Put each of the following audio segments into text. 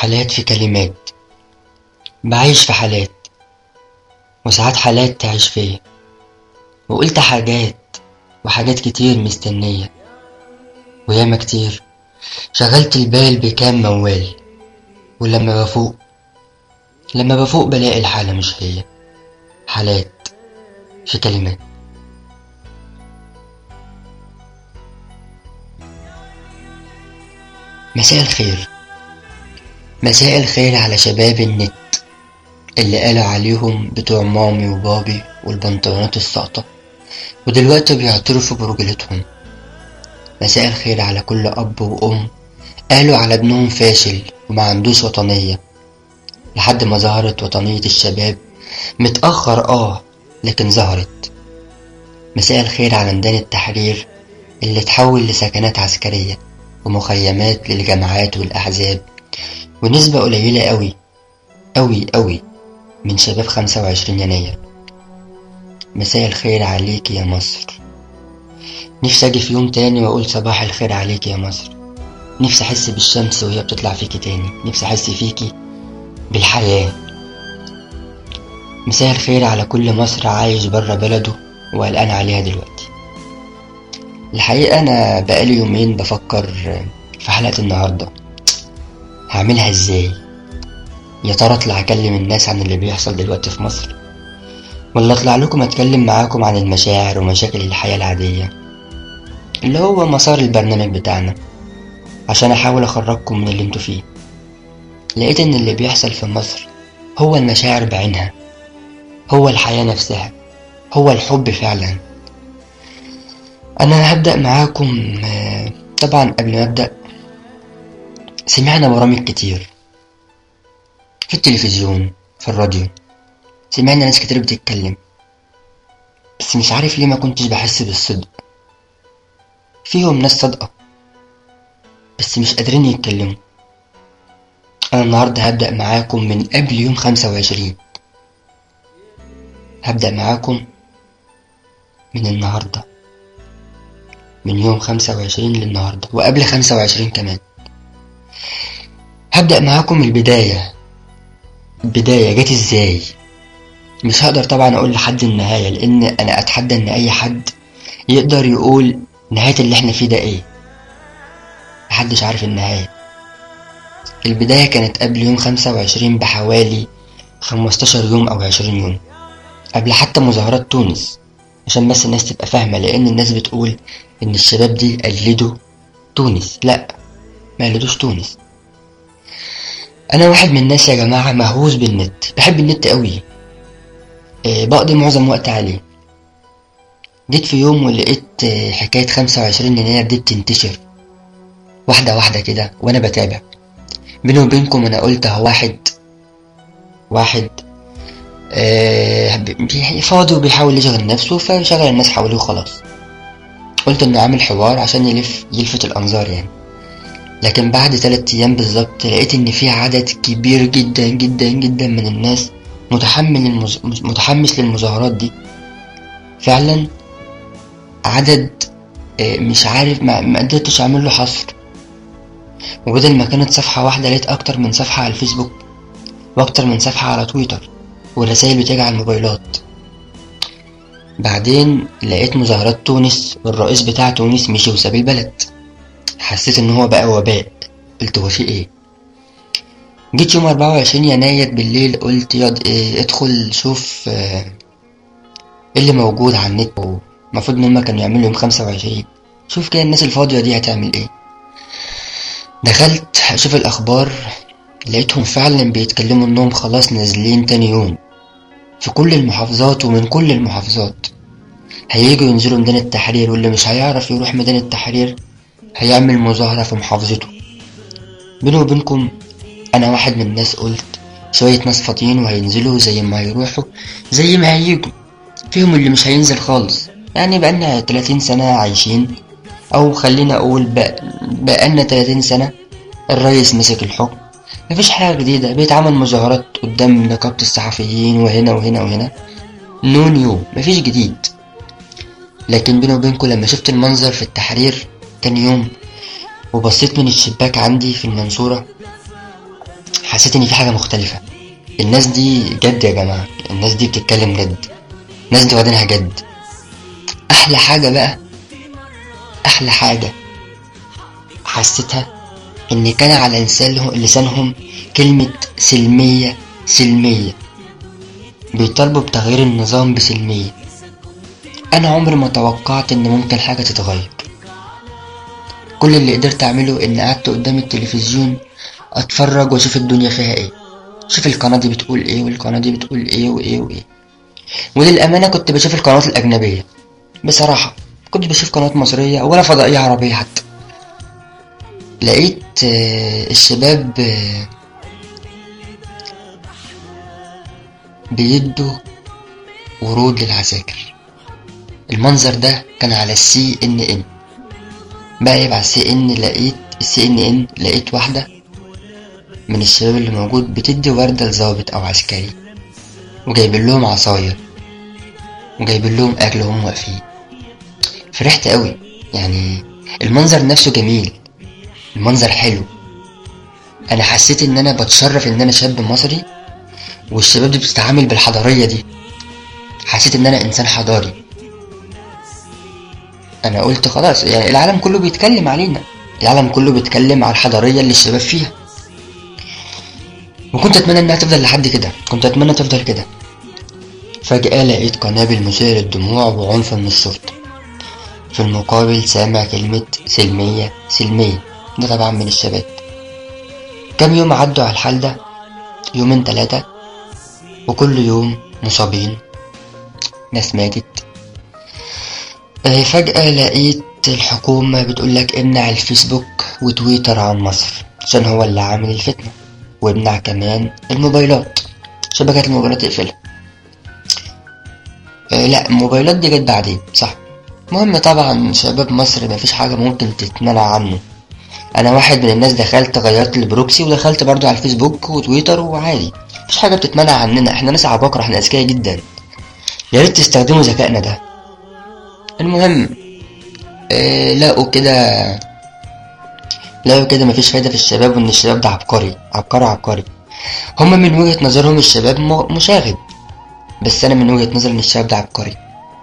حالات في كلمات بعيش في حالات وساعات حالات تعيش فيا وقلت حاجات وحاجات كتير مستنية وياما كتير شغلت البال بكام موال ولما بفوق لما بفوق بلاقي الحالة مش هي حالات في كلمات مساء الخير مساء الخير على شباب النت اللي قالوا عليهم بتوع مامي وبابي والبنطلونات الساقطة ودلوقتي بيعترفوا برجولتهم مساء الخير على كل أب وأم قالوا على ابنهم فاشل وما عندوش وطنية لحد ما ظهرت وطنية الشباب متأخر آه لكن ظهرت مساء الخير على ميدان التحرير اللي تحول لسكنات عسكرية ومخيمات للجامعات والأحزاب ونسبة قليلة أوي أوي أوي من شباب خمسة وعشرين يناير مساء الخير عليك يا مصر نفسي أجي في يوم تاني وأقول صباح الخير عليك يا مصر نفسي أحس بالشمس وهي بتطلع فيكي تاني نفسي أحس فيكي بالحياة مساء الخير على كل مصر عايش برا بلده وقلقان عليها دلوقتي الحقيقة أنا بقالي يومين بفكر في حلقة النهاردة هعملها ازاي يا ترى اطلع اكلم الناس عن اللي بيحصل دلوقتي في مصر ولا اطلع لكم اتكلم معاكم عن المشاعر ومشاكل الحياة العادية اللي هو مسار البرنامج بتاعنا عشان احاول اخرجكم من اللي انتوا فيه لقيت ان اللي بيحصل في مصر هو المشاعر بعينها هو الحياة نفسها هو الحب فعلا انا هبدأ معاكم آه، طبعا قبل ما ابدأ سمعنا برامج كتير في التلفزيون في الراديو سمعنا ناس كتير بتتكلم بس مش عارف ليه ما كنتش بحس بالصدق فيهم ناس صادقة بس مش قادرين يتكلموا أنا النهاردة هبدأ معاكم من قبل يوم خمسة وعشرين هبدأ معاكم من النهاردة من يوم خمسة وعشرين للنهاردة وقبل خمسة وعشرين كمان هبدأ معاكم البداية البداية جت ازاي مش هقدر طبعا اقول لحد النهاية لان انا اتحدى ان اي حد يقدر يقول نهاية اللي احنا فيه ده ايه محدش عارف النهاية البداية كانت قبل يوم خمسة وعشرين بحوالي خمستاشر يوم او عشرين يوم قبل حتى مظاهرات تونس عشان بس الناس تبقى فاهمة لان الناس بتقول ان الشباب دي قلدوا تونس لا ما قلدوش تونس انا واحد من الناس يا جماعة مهووس بالنت بحب النت قوي آه، بقضي معظم وقت عليه جيت في يوم ولقيت آه، حكاية خمسة وعشرين يناير دي بتنتشر واحدة واحدة كده وانا بتابع بيني وبينكم انا قلت هو واحد واحد آه، بي- فاضي وبيحاول يشغل نفسه فشغل الناس حواليه وخلاص قلت انه عامل حوار عشان يلف يلفت الانظار يعني لكن بعد تلات أيام بالظبط لقيت إن في عدد كبير جدا جدا جدا من الناس متحمل المز... متحمس للمظاهرات دي فعلا عدد آه، مش عارف ما ما قدرتش أعمل له حصر وبدل ما كانت صفحة واحدة لقيت أكتر من صفحة على الفيسبوك وأكتر من صفحة على تويتر ورسائل بتيجي على الموبايلات بعدين لقيت مظاهرات تونس والرئيس بتاع تونس مشي وساب البلد حسيت ان هو بقى وباء قلت هو في ايه جيت يوم 24 يناير بالليل قلت ياض إيه ادخل شوف آه، ايه اللي موجود على النت المفروض ان هما كانوا يعملوا يوم 25 شوف كده الناس الفاضية دي هتعمل ايه دخلت اشوف الاخبار لقيتهم فعلا بيتكلموا انهم خلاص نازلين تاني يوم في كل المحافظات ومن كل المحافظات هييجوا ينزلوا ميدان التحرير واللي مش هيعرف يروح ميدان التحرير هيعمل مظاهرة في محافظته بيني وبينكم أنا واحد من الناس قلت شوية ناس فاضيين وهينزلوا زي ما هيروحوا زي ما هيجوا فيهم اللي مش هينزل خالص يعني بقالنا 30 سنة عايشين أو خلينا أقول بق- بقالنا 30 سنة الرئيس مسك الحكم مفيش حاجة جديدة بيتعمل مظاهرات قدام نقابة الصحفيين وهنا وهنا وهنا نو نيو مفيش جديد لكن بيني وبينكم لما شفت المنظر في التحرير تاني يوم وبصيت من الشباك عندي في المنصورة حسيت ان في حاجة مختلفة الناس دي جد يا جماعة الناس دي بتتكلم جد الناس دي واخدينها جد احلى حاجة بقى احلى حاجة حسيتها ان كان على لسانهم لسانهم كلمة سلمية سلمية بيطالبوا بتغيير النظام بسلمية انا عمري ما توقعت ان ممكن حاجة تتغير كل اللي قدرت اعمله ان قعدت قدام التلفزيون اتفرج واشوف الدنيا فيها ايه شوف القناة دي بتقول ايه والقناة دي بتقول ايه وايه وايه وللأمانة كنت بشوف القنوات الأجنبية بصراحة كنت بشوف قنوات مصرية ولا فضائية عربية حتى لقيت آه، الشباب آه، بيدوا ورود للعساكر المنظر ده كان على السي ان ان بقى على السي ان لقيت السي ان ان لقيت واحدة من الشباب اللي موجود بتدي وردة لظابط أو عسكري وجايبين لهم عصاير وجايبين لهم أكل وهم واقفين فرحت قوي يعني المنظر نفسه جميل المنظر حلو أنا حسيت إن أنا بتشرف إن أنا شاب مصري والشباب دي بتتعامل بالحضارية دي حسيت إن أنا إنسان حضاري أنا قلت خلاص يعني العالم كله بيتكلم علينا العالم كله بيتكلم على الحضارية اللي الشباب فيها وكنت اتمنى انها تفضل لحد كده كنت اتمنى تفضل كده فجأة لقيت قنابل مثيرة للدموع وعنف من الشرطة في المقابل سامع كلمة سلمية سلمية ده طبعا من الشباب كم يوم عدوا على الحال ده يومين تلاتة وكل يوم مصابين ناس ماتت آه، فجأة لقيت الحكومة بتقولك امنع الفيسبوك وتويتر عن مصر عشان هو اللي عامل الفتنة وامنع كمان الموبايلات شبكات الموبايلات اقفلها آه لا الموبايلات دي جد عادية صح مهم طبعا شباب مصر مفيش حاجة ممكن تتمنع عنه انا واحد من الناس دخلت غيرت البروكسي ودخلت برضو على الفيسبوك وتويتر وعادي مفيش حاجة بتتمنع عننا احنا ناس عباقرة احنا اذكياء جدا يا ريت تستخدموا ذكائنا ده المهم آه لقوا كده لقوا كده مفيش فايدة في الشباب وإن الشباب ده عبقري عبقري عبقري هما من وجهة نظرهم الشباب م- مشاغب بس أنا من وجهة نظري إن الشباب ده عبقري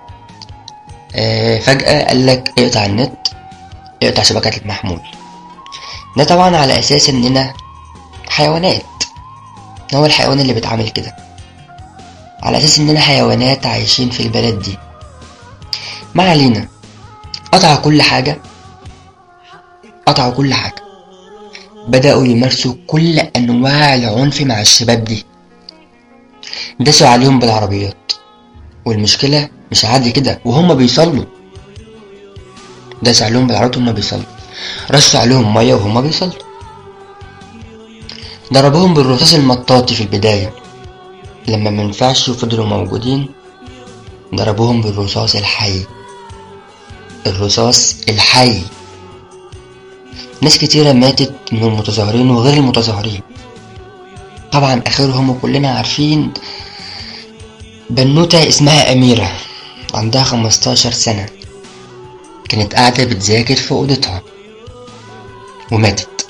آه فجأة قالك اقطع النت اقطع شبكات المحمول ده طبعا على أساس إننا حيوانات هو الحيوان اللي بيتعامل كده على أساس إننا حيوانات عايشين في البلد دي ما علينا قطع كل حاجة قطعوا كل حاجة بدأوا يمارسوا كل أنواع العنف مع الشباب دي داسوا عليهم بالعربيات والمشكلة مش عادي كده وهم بيصلوا داسوا عليهم بالعربيات وهم بيصلوا رشوا عليهم مية وهم بيصلوا ضربوهم بالرصاص المطاطي في البداية لما منفعش وفضلوا موجودين ضربوهم بالرصاص الحي الرصاص الحي ناس كتيرة ماتت من المتظاهرين وغير المتظاهرين طبعا اخرهم وكلنا عارفين بنوتة اسمها أميرة عندها خمستاشر سنة كانت قاعدة بتذاكر في أوضتها وماتت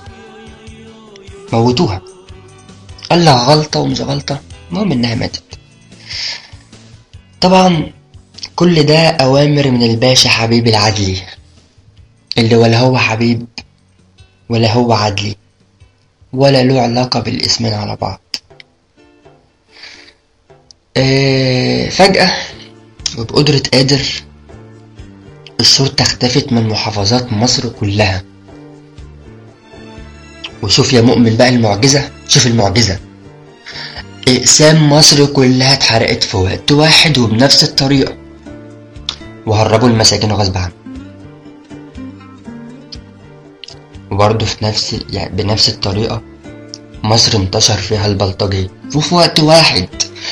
موتوها قال لها غلطة ومش غلطة المهم إنها ماتت طبعا كل ده أوامر من الباشا حبيب العدلي اللي ولا هو حبيب ولا هو عدلي ولا له علاقة بالاسمين على بعض آه، فجأة وبقدرة قادر الشرطة اختفت من محافظات مصر كلها وشوف يا مؤمن بقى المعجزة شوف المعجزة اقسام مصر كلها اتحرقت في وقت واحد وبنفس الطريقة وهربوا المساجين غصب عنهم وبرضه في نفس يعني بنفس الطريقة مصر انتشر فيها البلطجية وفي وقت واحد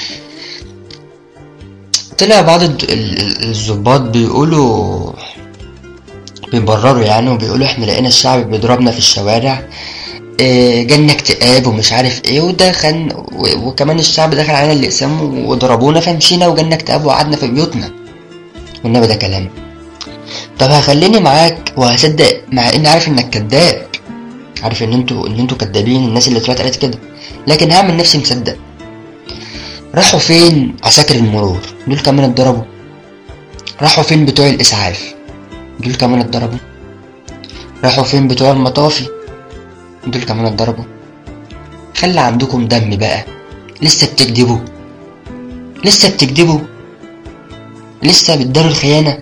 طلع بعض الد- ال- ال- الضباط بيقولوا بيبرروا يعني وبيقولوا احنا لقينا الشعب بيضربنا في الشوارع إيه، جالنا اكتئاب ومش عارف ايه وده خن و- وكمان الشعب دخل علينا الاقسام وضربونا فمشينا وجالنا اكتئاب وقعدنا في بيوتنا والنبي ده كلام طب هخليني معاك وهصدق مع اني عارف انك كذاب عارف ان انتوا ان انتوا كدابين الناس اللي طلعت قالت كده لكن هعمل نفسي مصدق راحوا فين عساكر المرور دول كمان اتضربوا راحوا فين بتوع الاسعاف دول كمان اتضربوا راحوا فين بتوع المطافي دول كمان اتضربوا خلي عندكم دم بقى لسه بتكذبوا لسه بتكذبوا لسه بتداروا الخيانة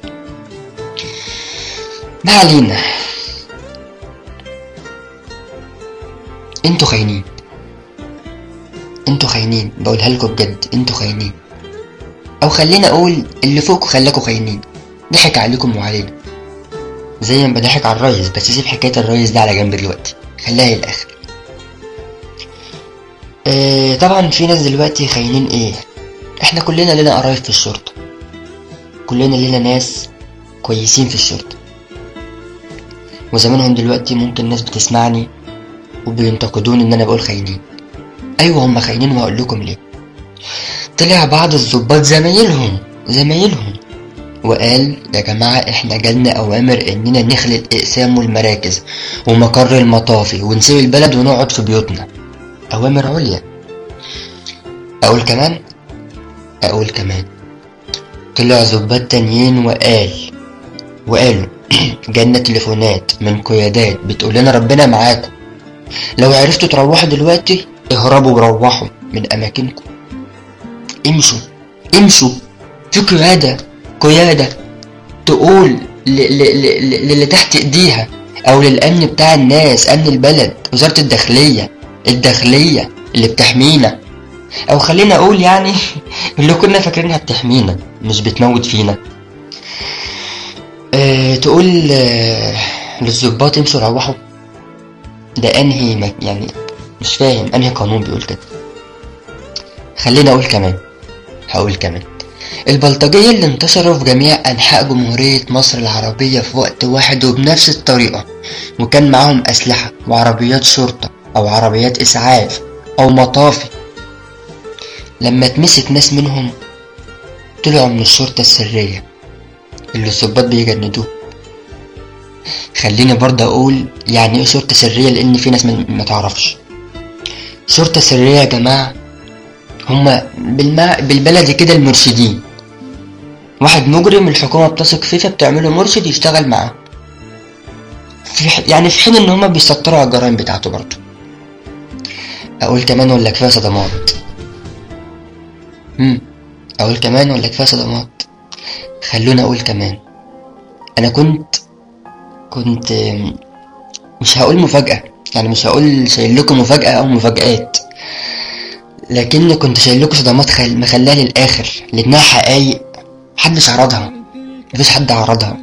ما علينا انتوا خاينين انتوا خاينين بقولها لكم بجد انتوا خاينين او خلينا اقول اللي فوقكم خلاكوا خاينين ضحك عليكم وعلينا زي ما بضحك على الريس بس سيب حكاية الريس ده على جنب دلوقتي خليها للآخر اه طبعا في ناس دلوقتي خاينين ايه احنا كلنا لنا قرايب في الشرطة كلنا لنا ناس كويسين في الشرطة وزمانهم دلوقتي ممكن ناس بتسمعني وبينتقدوني ان انا بقول خاينين ايوه هم خاينين وهقول لكم ليه طلع بعض الظباط زمايلهم زمايلهم وقال يا جماعة احنا جالنا اوامر اننا نخلي الاقسام والمراكز ومقر المطافي ونسيب البلد ونقعد في بيوتنا اوامر عليا اقول كمان اقول كمان طلع ظباط تانيين وقال وقالوا جالنا تليفونات من قيادات بتقول لنا ربنا معاكم لو عرفتوا تروحوا دلوقتي اهربوا وروحوا من اماكنكم امشوا امشوا في قيادة قيادة تقول للي تحت ايديها او للامن بتاع الناس امن البلد وزارة الداخلية الداخلية اللي بتحمينا او خلينا اقول يعني اللي كنا فاكرينها بتحمينا مش بتموت فينا اه تقول اه للظباط امشوا روحوا ده انهي مك يعني مش فاهم انهي قانون بيقول كده خلينا اقول كمان هقول كمان البلطجية اللي انتشروا في جميع أنحاء جمهورية مصر العربية في وقت واحد وبنفس الطريقة وكان معاهم أسلحة وعربيات شرطة أو عربيات إسعاف أو مطافي لما اتمسك ناس منهم طلعوا من الشرطة السرية اللي الظباط بيجندوه خليني برضه أقول يعني إيه شرطة سرية لأن في ناس ما تعرفش شرطة سرية يا جماعة هما بالمع... بالبلدي كده المرشدين واحد مجرم الحكومة بتثق فيه فبتعمله مرشد يشتغل معاه في ح... يعني في حين ان هما بيسطروا على الجرائم بتاعته برضه اقول كمان ولا كفايه صدمات امم اقول كمان ولا كفايه صدمات خلونا اقول كمان انا كنت كنت مش هقول مفاجأة يعني مش هقول شايل لكم مفاجأة او مفاجآت لكن كنت شايل لكم صدمات خل... مخليها للاخر لانها حقايق محدش عرضها مفيش حد عرضها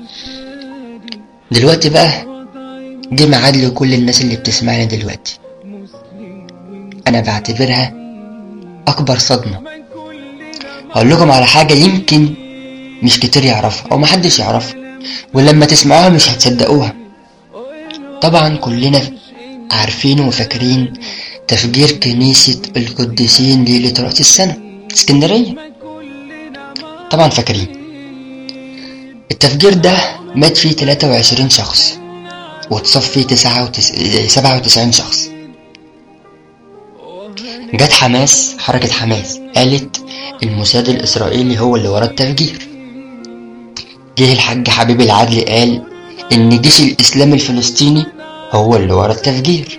دلوقتي بقى جه ميعاد لكل الناس اللي بتسمعني دلوقتي انا بعتبرها اكبر صدمة هقول لكم على حاجة يمكن مش كتير يعرفها او محدش يعرفها ولما تسمعوها مش هتصدقوها طبعا كلنا عارفين وفاكرين تفجير كنيسة القديسين ليلة رأس السنة اسكندرية طبعا فاكرين التفجير ده مات فيه 23 شخص واتصاب فيه 97 شخص جت حماس حركة حماس قالت الموساد الإسرائيلي هو اللي ورا التفجير جه الحاج حبيب العدل قال إن جيش الإسلام الفلسطيني هو اللي ورا التفجير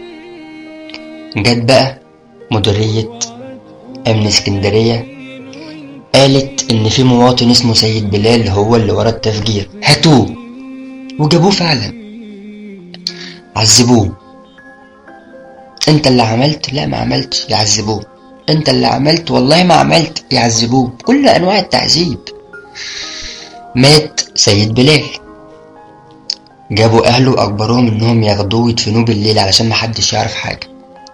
جت بقى مديرية أمن اسكندرية قالت إن في مواطن اسمه سيد بلال هو اللي ورا التفجير هاتوه وجابوه فعلا عذبوه انت اللي عملت لا ما عملتش يعذبوه انت اللي عملت والله ما عملت يعذبوه كل انواع التعذيب مات سيد بلال جابوا اهله واجبروهم انهم ياخدوه ويدفنوه بالليل علشان محدش يعرف حاجه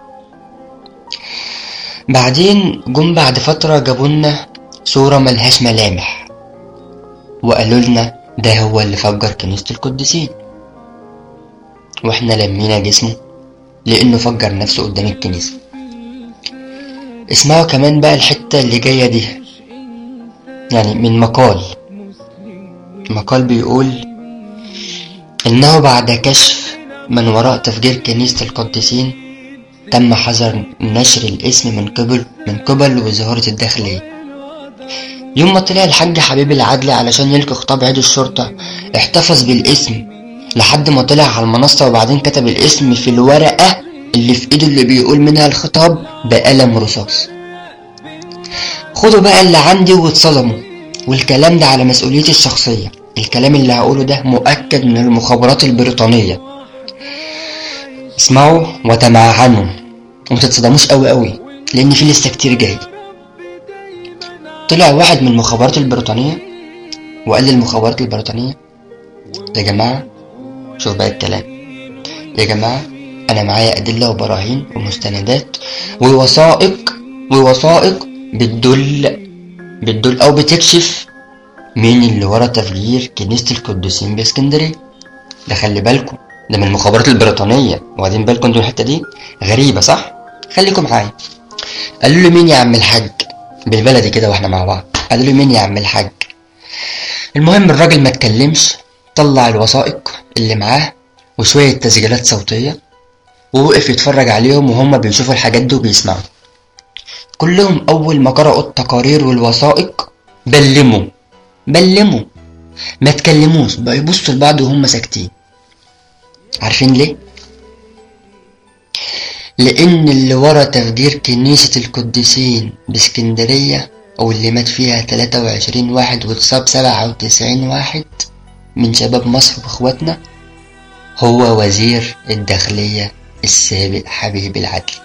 بعدين جم بعد فترة جابولنا صورة ملهاش ملامح وقالوا لنا ده هو اللي فجر كنيسة القديسين واحنا لمينا جسمه لانه فجر نفسه قدام الكنيسة اسمعوا كمان بقى الحتة اللي جاية دي يعني من مقال مقال بيقول انه بعد كشف من وراء تفجير كنيسة القديسين تم حظر نشر الاسم من قبل من قبل وزارة الداخلية يوم ما طلع الحاج حبيب العدلي علشان يلقي خطاب عيد الشرطة احتفظ بالاسم لحد ما طلع على المنصة وبعدين كتب الاسم في الورقة اللي في ايده اللي بيقول منها الخطاب بقلم رصاص خدوا بقى اللي عندي واتصدموا والكلام ده على مسؤوليتي الشخصية الكلام اللي هقوله ده مؤكد من المخابرات البريطانية اسمعوا وتمعنوا ومتتصدموش قوي قوي لان في لسه كتير جاي طلع واحد من المخابرات البريطانية وقال للمخابرات البريطانية يا جماعة شوف بقى الكلام يا جماعة أنا معايا أدلة وبراهين ومستندات ووثائق ووثائق بتدل بتدل أو بتكشف مين اللي ورا تفجير كنيسة القديسين باسكندرية ده خلي بالكم ده من المخابرات البريطانية واخدين بالكم انتوا الحتة دي غريبة صح؟ خليكم معايا قالوا له مين يا عم الحاج بالبلدي كده واحنا مع بعض قالوا له مين يا عم الحاج المهم الراجل ما اتكلمش طلع الوثائق اللي معاه وشوية تسجيلات صوتية ووقف يتفرج عليهم وهم بيشوفوا الحاجات دي وبيسمعوا كلهم أول ما قرأوا التقارير والوثائق بلموا بلموا ما تكلموش بقى يبصوا لبعض وهم ساكتين عارفين ليه؟ لأن اللي ورا تفجير كنيسة القديسين باسكندرية أو اللي مات فيها 23 واحد واتصاب 97 واحد من شباب مصر وإخواتنا هو وزير الداخلية السابق حبيب العدل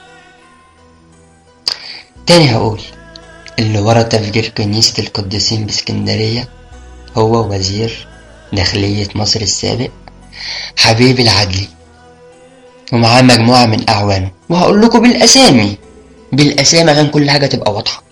تاني هقول اللي ورا تفجير كنيسة القديسين باسكندرية هو وزير داخلية مصر السابق حبيب العدلي ومعاه مجموعة من أعوانه وهقول لكم بالأسامي بالأسامي عشان كل حاجة تبقى واضحة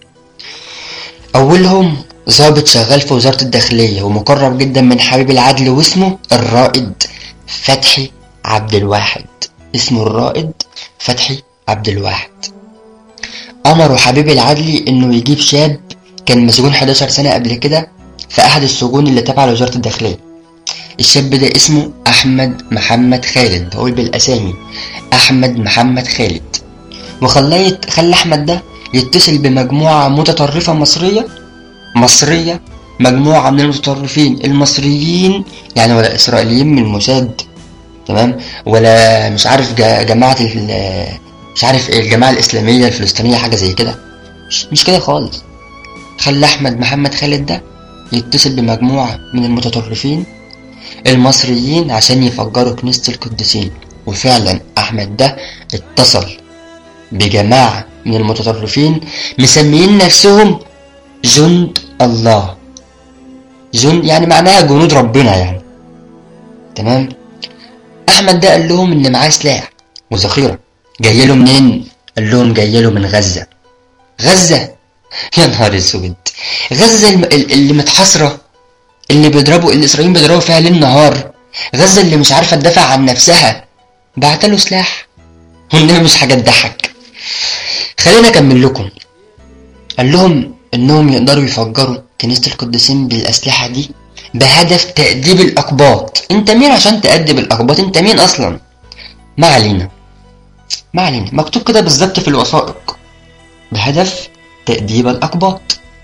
أولهم ضابط شغال في وزارة الداخلية ومقرب جدا من حبيب العدل واسمه الرائد فتحي عبد الواحد اسمه الرائد فتحي عبد الواحد أمروا حبيب العدلي إنه يجيب شاب كان مسجون 11 سنة قبل كده في أحد السجون اللي تابعة لوزارة الداخلية الشاب ده اسمه أحمد محمد خالد هو بالأسامي أحمد محمد خالد وخلاه خلى أحمد ده يتصل بمجموعة متطرفة مصرية مصرية مجموعة من المتطرفين المصريين يعني ولا إسرائيليين من الموساد تمام ولا مش عارف جماعة مش عارف ايه الجماعة الإسلامية الفلسطينية حاجة زي كده مش, مش كده خالص خلى أحمد محمد خالد ده يتصل بمجموعة من المتطرفين المصريين عشان يفجروا كنيسة القديسين وفعلا أحمد ده اتصل بجماعة من المتطرفين مسميين نفسهم جند الله جند يعني معناها جنود ربنا يعني تمام أحمد ده قال لهم إن معاه سلاح وذخيرة جاي له منين؟ قال لهم جاي له من غزة غزة يا نهار اسود غزة اللي متحاصرة اللي بيضربوا اللي اسرائيل بيضربوا فيها ليل نهار غزة اللي مش عارفة تدافع عن نفسها بعت له سلاح والنبي مش حاجة تضحك خلينا اكمل لكم قال لهم انهم يقدروا يفجروا كنيسة القديسين بالاسلحة دي بهدف تأديب الأقباط انت مين عشان تأدب الأقباط انت مين اصلا ما علينا ما علينا مكتوب كده بالظبط في الوثائق بهدف تأديب الأقباط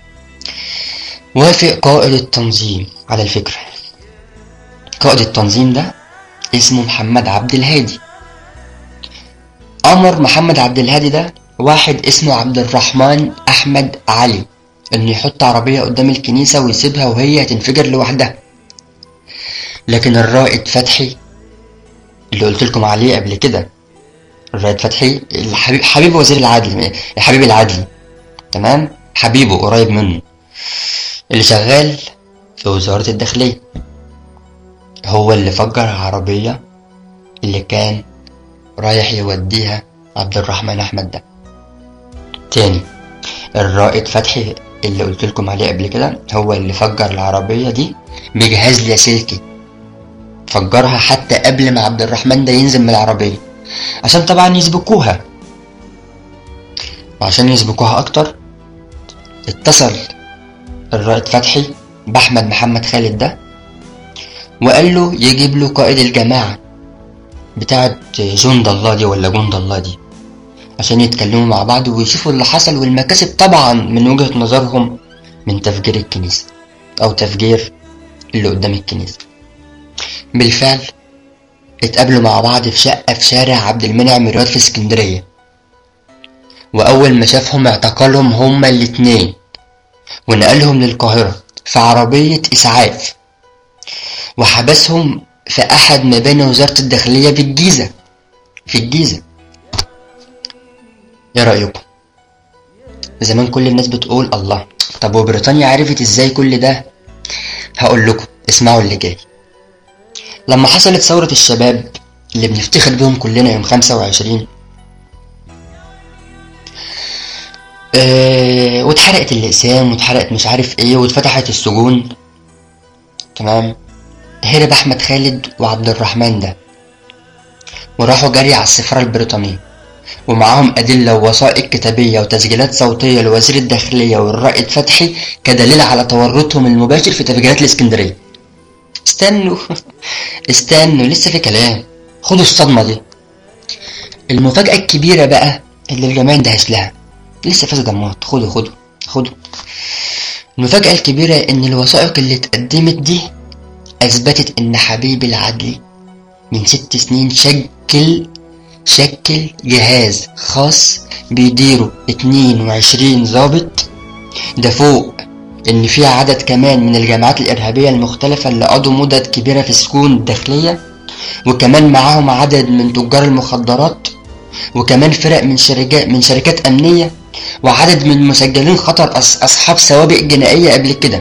وافق قائد التنظيم على الفكرة قائد التنظيم ده اسمه محمد عبد الهادي أمر محمد عبد الهادي ده واحد اسمه عبد الرحمن أحمد علي إنه يحط عربية قدام الكنيسة ويسيبها وهي تنفجر لوحدها لكن الرائد فتحي اللي قلت لكم عليه قبل كده الرائد فتحي الحبيب حبيب وزير العدل حبيب العدل تمام حبيبه قريب منه اللي شغال في وزارة الداخلية هو اللي فجر العربية اللي كان رايح يوديها عبد الرحمن أحمد ده تاني الرائد فتحي اللي قلت لكم عليه قبل كده هو اللي فجر العربية دي بجهاز لاسلكي فجرها حتى قبل ما عبد الرحمن ده ينزل من العربية عشان طبعا يسبقوها وعشان يسبقوها أكتر اتصل الرائد فتحي بأحمد محمد خالد ده وقال له يجيب له قائد الجماعة بتاعت جند الله دي ولا جند الله دي عشان يتكلموا مع بعض ويشوفوا اللي حصل والمكاسب طبعا من وجهة نظرهم من تفجير الكنيسة أو تفجير اللي قدام الكنيسة بالفعل اتقابلوا مع بعض في شقة في شارع عبد المنعم رياض في اسكندرية وأول ما شافهم اعتقلهم هما الاتنين ونقلهم للقاهرة في عربية إسعاف وحبسهم في أحد مباني وزارة الداخلية في الجيزة في الجيزة ايه رأيكم؟ زمان كل الناس بتقول الله طب وبريطانيا عرفت ازاي كل ده؟ هقول لكم اسمعوا اللي جاي لما حصلت ثورة الشباب اللي بنفتخر بيهم كلنا يوم خمسة وعشرين اه واتحرقت الأقسام واتحرقت مش عارف ايه واتفتحت السجون تمام هرب أحمد خالد وعبد الرحمن ده وراحوا جري على السفارة البريطانية ومعاهم أدلة ووثائق كتابية وتسجيلات صوتية لوزير الداخلية والرائد فتحي كدليل على تورطهم المباشر في تفجيرات الإسكندرية استنوا استنوا لسه في كلام خدوا الصدمة دي المفاجأة الكبيرة بقى اللي الجماعة اندهش لها لسه فاز دمات خدوا خدوا خدوا المفاجأة الكبيرة إن الوثائق اللي اتقدمت دي أثبتت إن حبيب العدلي من ست سنين شكل شكل جهاز خاص بيديره اتنين وعشرين ضابط ده فوق إن في عدد كمان من الجماعات الإرهابية المختلفة اللي قضوا مدة كبيرة في السجون الداخلية وكمان معاهم عدد من تجار المخدرات وكمان فرق من شركات من شركات أمنية وعدد من مسجلين خطر أص- أصحاب سوابق جنائية قبل كده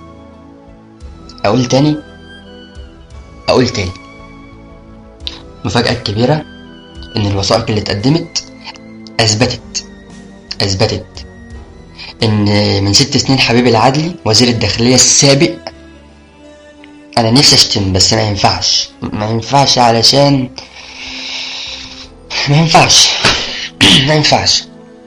أقول تاني أقول تاني المفاجأة الكبيرة إن الوثائق اللي اتقدمت أثبتت أثبتت إن من ست سنين حبيب العدلي وزير الداخلية السابق أنا نفسي أشتم بس ما ينفعش ما ينفعش علشان ما ينفعش ما ينفعش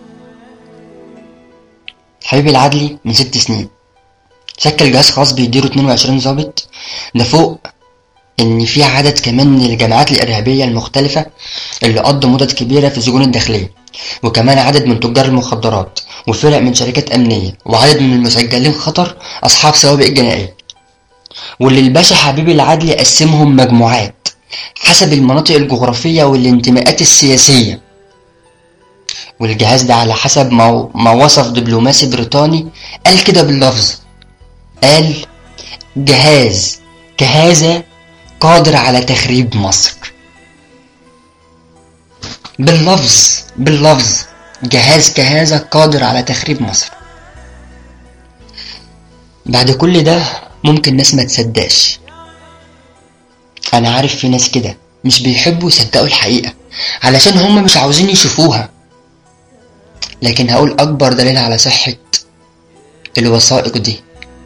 حبيب العدلي من ست سنين شكل جهاز خاص بيديره 22 ضابط ده فوق ان في عدد كمان من الجماعات الارهابيه المختلفه اللي قضوا مدد كبيره في السجون الداخليه وكمان عدد من تجار المخدرات وفرق من شركات امنيه وعدد من المسجلين خطر اصحاب سوابق جنائيه واللي الباشا حبيب العدلي قسمهم مجموعات حسب المناطق الجغرافيه والانتماءات السياسيه والجهاز ده على حسب ما ما وصف دبلوماسي بريطاني قال كده باللفظ قال جهاز كهذا قادر على تخريب مصر باللفظ باللفظ جهاز كهذا قادر على تخريب مصر بعد كل ده ممكن ناس ما تصدقش انا عارف في ناس كده مش بيحبوا يصدقوا الحقيقة علشان هم مش عاوزين يشوفوها لكن هقول اكبر دليل على صحة الوثائق دي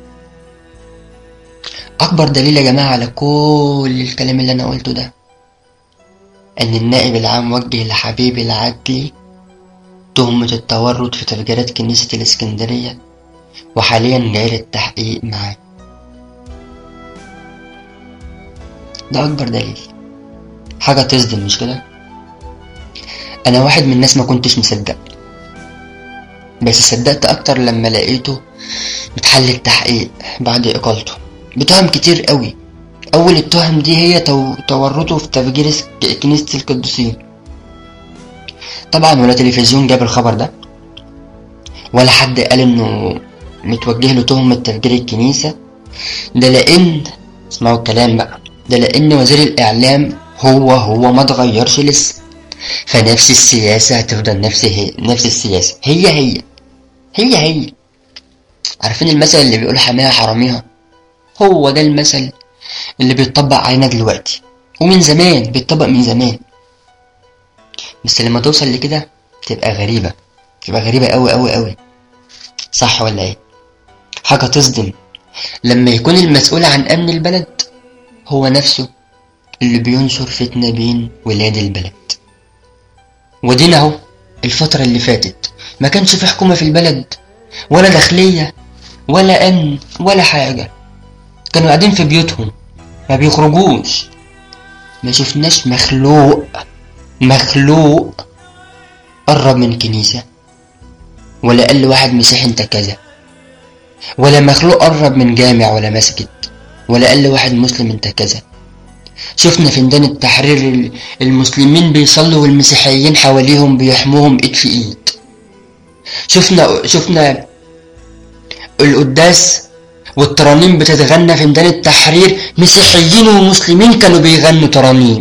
اكبر دليل يا جماعة على كل الكلام اللي انا قلته ده ان النائب العام وجه لحبيب العدلي تهمة التورط في تفجيرات كنيسة الاسكندرية وحاليا جاي للتحقيق معاه ده اكبر دليل حاجة تصدم مش كده انا واحد من الناس ما كنتش مصدق بس صدقت اكتر لما لقيته متحل التحقيق بعد اقالته بتهم كتير قوي اول التهم دي هي تو... تورطه في تفجير اس- كنيسة القديسين طبعا ولا تلفزيون جاب الخبر ده ولا حد قال انه متوجه له تهمة تفجير الكنيسة ده لان اسمعوا الكلام بقى ده لان وزير الاعلام هو هو ما اتغيرش لسه فنفس السياسة هتفضل نفس هي نفس السياسة هي هي هي هي عارفين المثل اللي بيقول حماها حراميها هو ده المثل اللي بيتطبق علينا دلوقتي ومن زمان بيتطبق من زمان بس لما توصل لكده تبقى غريبة تبقى غريبة أوي أوي أوي صح ولا ايه حاجة تصدم لما يكون المسؤول عن أمن البلد هو نفسه اللي بينشر فتنة بين ولاد البلد ودينا اهو الفترة اللي فاتت ما كانش في حكومة في البلد ولا داخلية ولا أمن ولا حاجة كانوا قاعدين في بيوتهم ما بيخرجوش ما شفناش مخلوق مخلوق قرب من كنيسة ولا قال لواحد مسيحي انت كذا ولا مخلوق قرب من جامع ولا مسجد ولا قال لواحد مسلم انت كذا شفنا في ميدان التحرير المسلمين بيصلوا والمسيحيين حواليهم بيحموهم ايد في ايد شفنا شفنا القداس والترانيم بتتغنى في ميدان التحرير مسيحيين ومسلمين كانوا بيغنوا ترانيم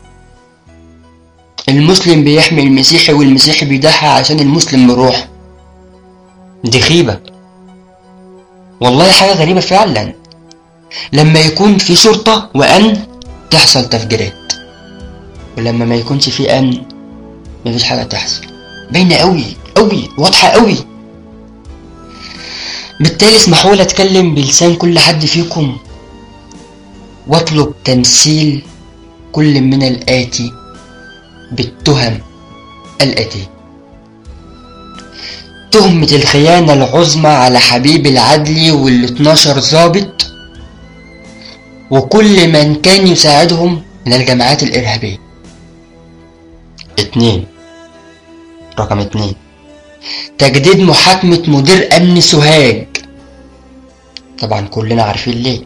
المسلم بيحمي المسيحي والمسيحي بيضحي عشان المسلم بروح دي خيبة والله حاجة غريبة فعلا لما يكون في شرطة وأمن تحصل تفجيرات ولما ما يكونش في أمن مفيش حاجة تحصل باينة قوي قوي واضحة قوي بالتالي اسمحوا لي اتكلم بلسان كل حد فيكم واطلب تمثيل كل من الآتي بالتهم الآتية تهمة الخيانة العظمى على حبيب العدلي وال 12 ضابط وكل من كان يساعدهم من الجماعات الإرهابية اتنين رقم اتنين تجديد محاكمة مدير أمن سوهاج طبعا كلنا عارفين ليه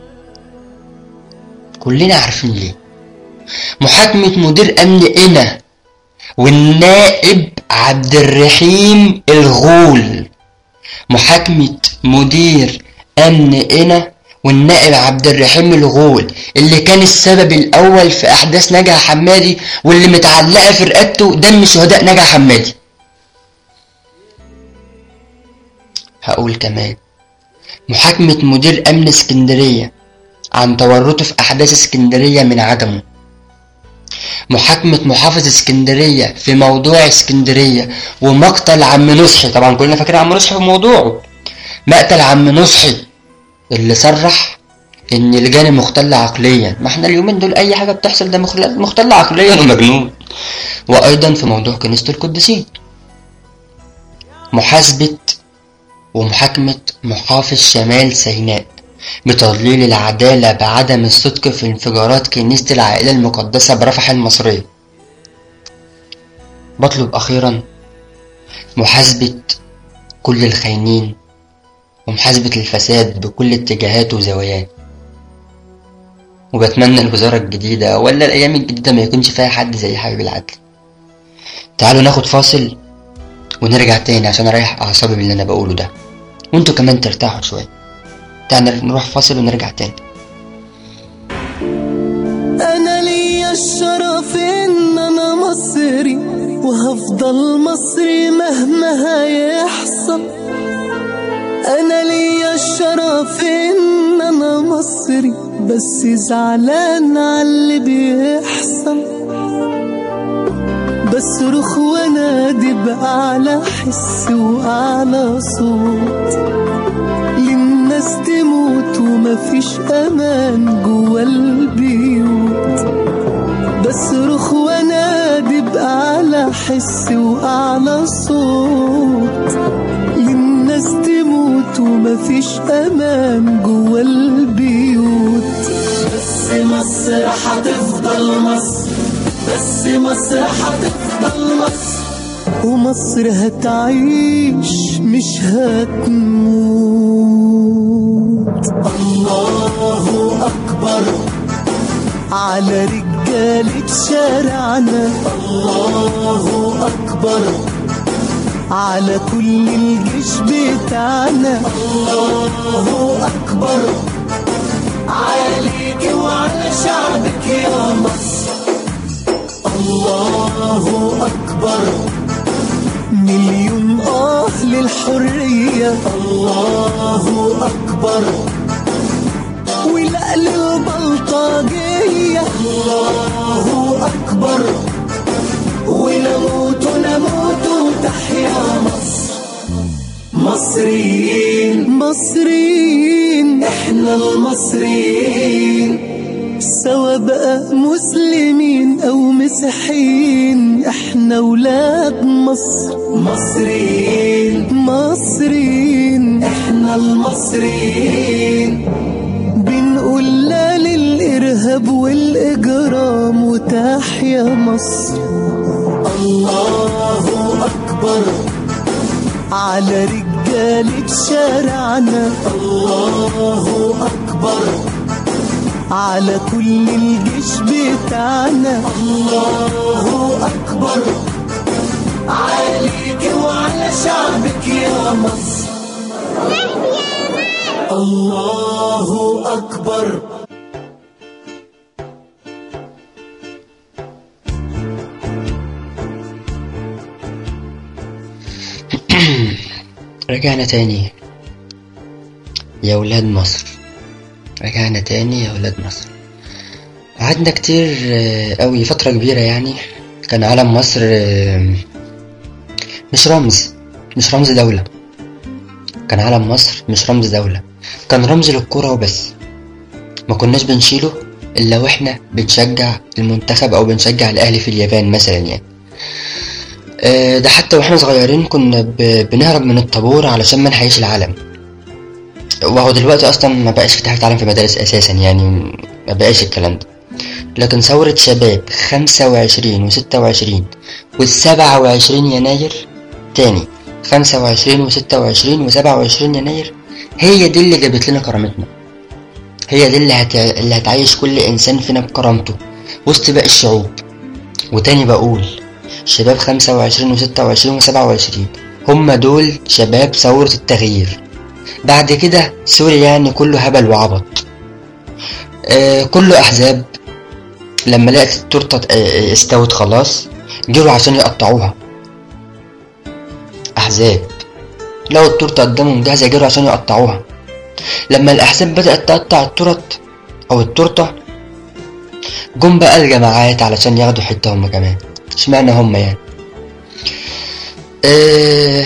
كلنا عارفين ليه محاكمة مدير أمن قنا والنائب عبد الرحيم الغول محاكمة مدير أمن قنا والنائب عبد الرحيم الغول اللي كان السبب الأول في أحداث نجا حمادي واللي متعلقة في رقبته دم شهداء نجا حمادي هقول كمان محاكمة مدير أمن اسكندرية عن تورطه في أحداث اسكندرية من عدمه محاكمة محافظ اسكندرية في موضوع اسكندرية ومقتل عم نصحي طبعا كلنا فاكرين عم نصحي في موضوعه مقتل عم نصحي اللي صرح ان الجاني مختل عقليا ما احنا اليومين دول اي حاجة بتحصل ده مخل- مختل عقليا ومجنون وايضا في موضوع كنيسة القديسين محاسبة ومحاكمة محافظ شمال سيناء بتضليل العدالة بعدم الصدق في انفجارات كنيسة العائلة المقدسة برفح المصرية بطلب أخيرا محاسبة كل الخاينين ومحاسبة الفساد بكل اتجاهاته وزواياه وبتمنى الوزارة الجديدة ولا الأيام الجديدة ما يكونش فيها حد زي حبيب العدل تعالوا ناخد فاصل ونرجع تاني عشان اريح اعصابي من اللي انا بقوله ده وانتوا كمان ترتاحوا شويه تعالى نروح فاصل ونرجع تاني انا ليا الشرف ان انا مصري وهفضل مصري مهما هيحصل انا ليا الشرف ان انا مصري بس زعلان على اللي بيحصل بصرخ وانادي بأعلى حس وأعلى صوت للناس تموت ومفيش أمان جوا البيوت بصرخ وانادي بأعلى حس وأعلى صوت للناس تموت ومفيش أمان جوا البيوت بس مصر هتفضل مصر بس مصر هتفضل مصر ومصر هتعيش مش هتموت الله أكبر على رجالة شارعنا الله أكبر على كل الجيش بتاعنا الله أكبر عليك وعلى شعبك يا مصر الله أكبر مليون آه للحرية الله أكبر ولا للبلطجية الله أكبر ونموت نموت تحيا مصر مصريين مصريين احنا المصريين سوا بقى مسلمين او مسيحيين احنا ولاد مصر مصريين مصريين احنا المصريين بنقول لا للارهاب والاجرام تحيا مصر الله أكبر على رجالة شارعنا الله أكبر على كل الجيش بتاعنا الله أكبر عليك وعلى شعبك يا مصر الله أكبر رجعنا تاني يا ولاد مصر رجعنا تاني يا ولاد مصر قعدنا كتير آه، قوي فترة كبيرة يعني كان علم مصر آه، مش رمز مش رمز دولة كان علم مصر مش رمز دولة كان رمز للكرة وبس ما كناش بنشيله إلا وإحنا بنشجع المنتخب أو بنشجع الأهلي في اليابان مثلا يعني آه، ده حتى واحنا صغيرين كنا ب- بنهرب من الطابور علشان ما نحيش العلم وهو دلوقتي اصلا ما بقاش في تحت علم في المدارس اساسا يعني ما بقاش الكلام ده لكن ثورة شباب خمسة وعشرين وستة وعشرين والسبعة وعشرين يناير تاني خمسة وعشرين وستة وعشرين وسبعة وعشرين يناير هي دي اللي جابت لنا كرامتنا هي دي اللي, هت... اللي هتعيش كل إنسان فينا بكرامته وسط باقي الشعوب وتاني بقول شباب خمسة وعشرين وستة وعشرين وسبعة وعشرين هم دول شباب ثورة التغيير بعد كده سوري يعني كله هبل وعبط آه كله أحزاب لما لقت التورتة آه، استوت خلاص جروا عشان يقطعوها أحزاب لقوا التورتة قدامهم جاهزة جروا عشان يقطعوها لما الأحزاب بدأت تقطع التورت أو التورتة جم بقى الجماعات علشان ياخدوا حتة هم كمان اشمعنى هم يعني آه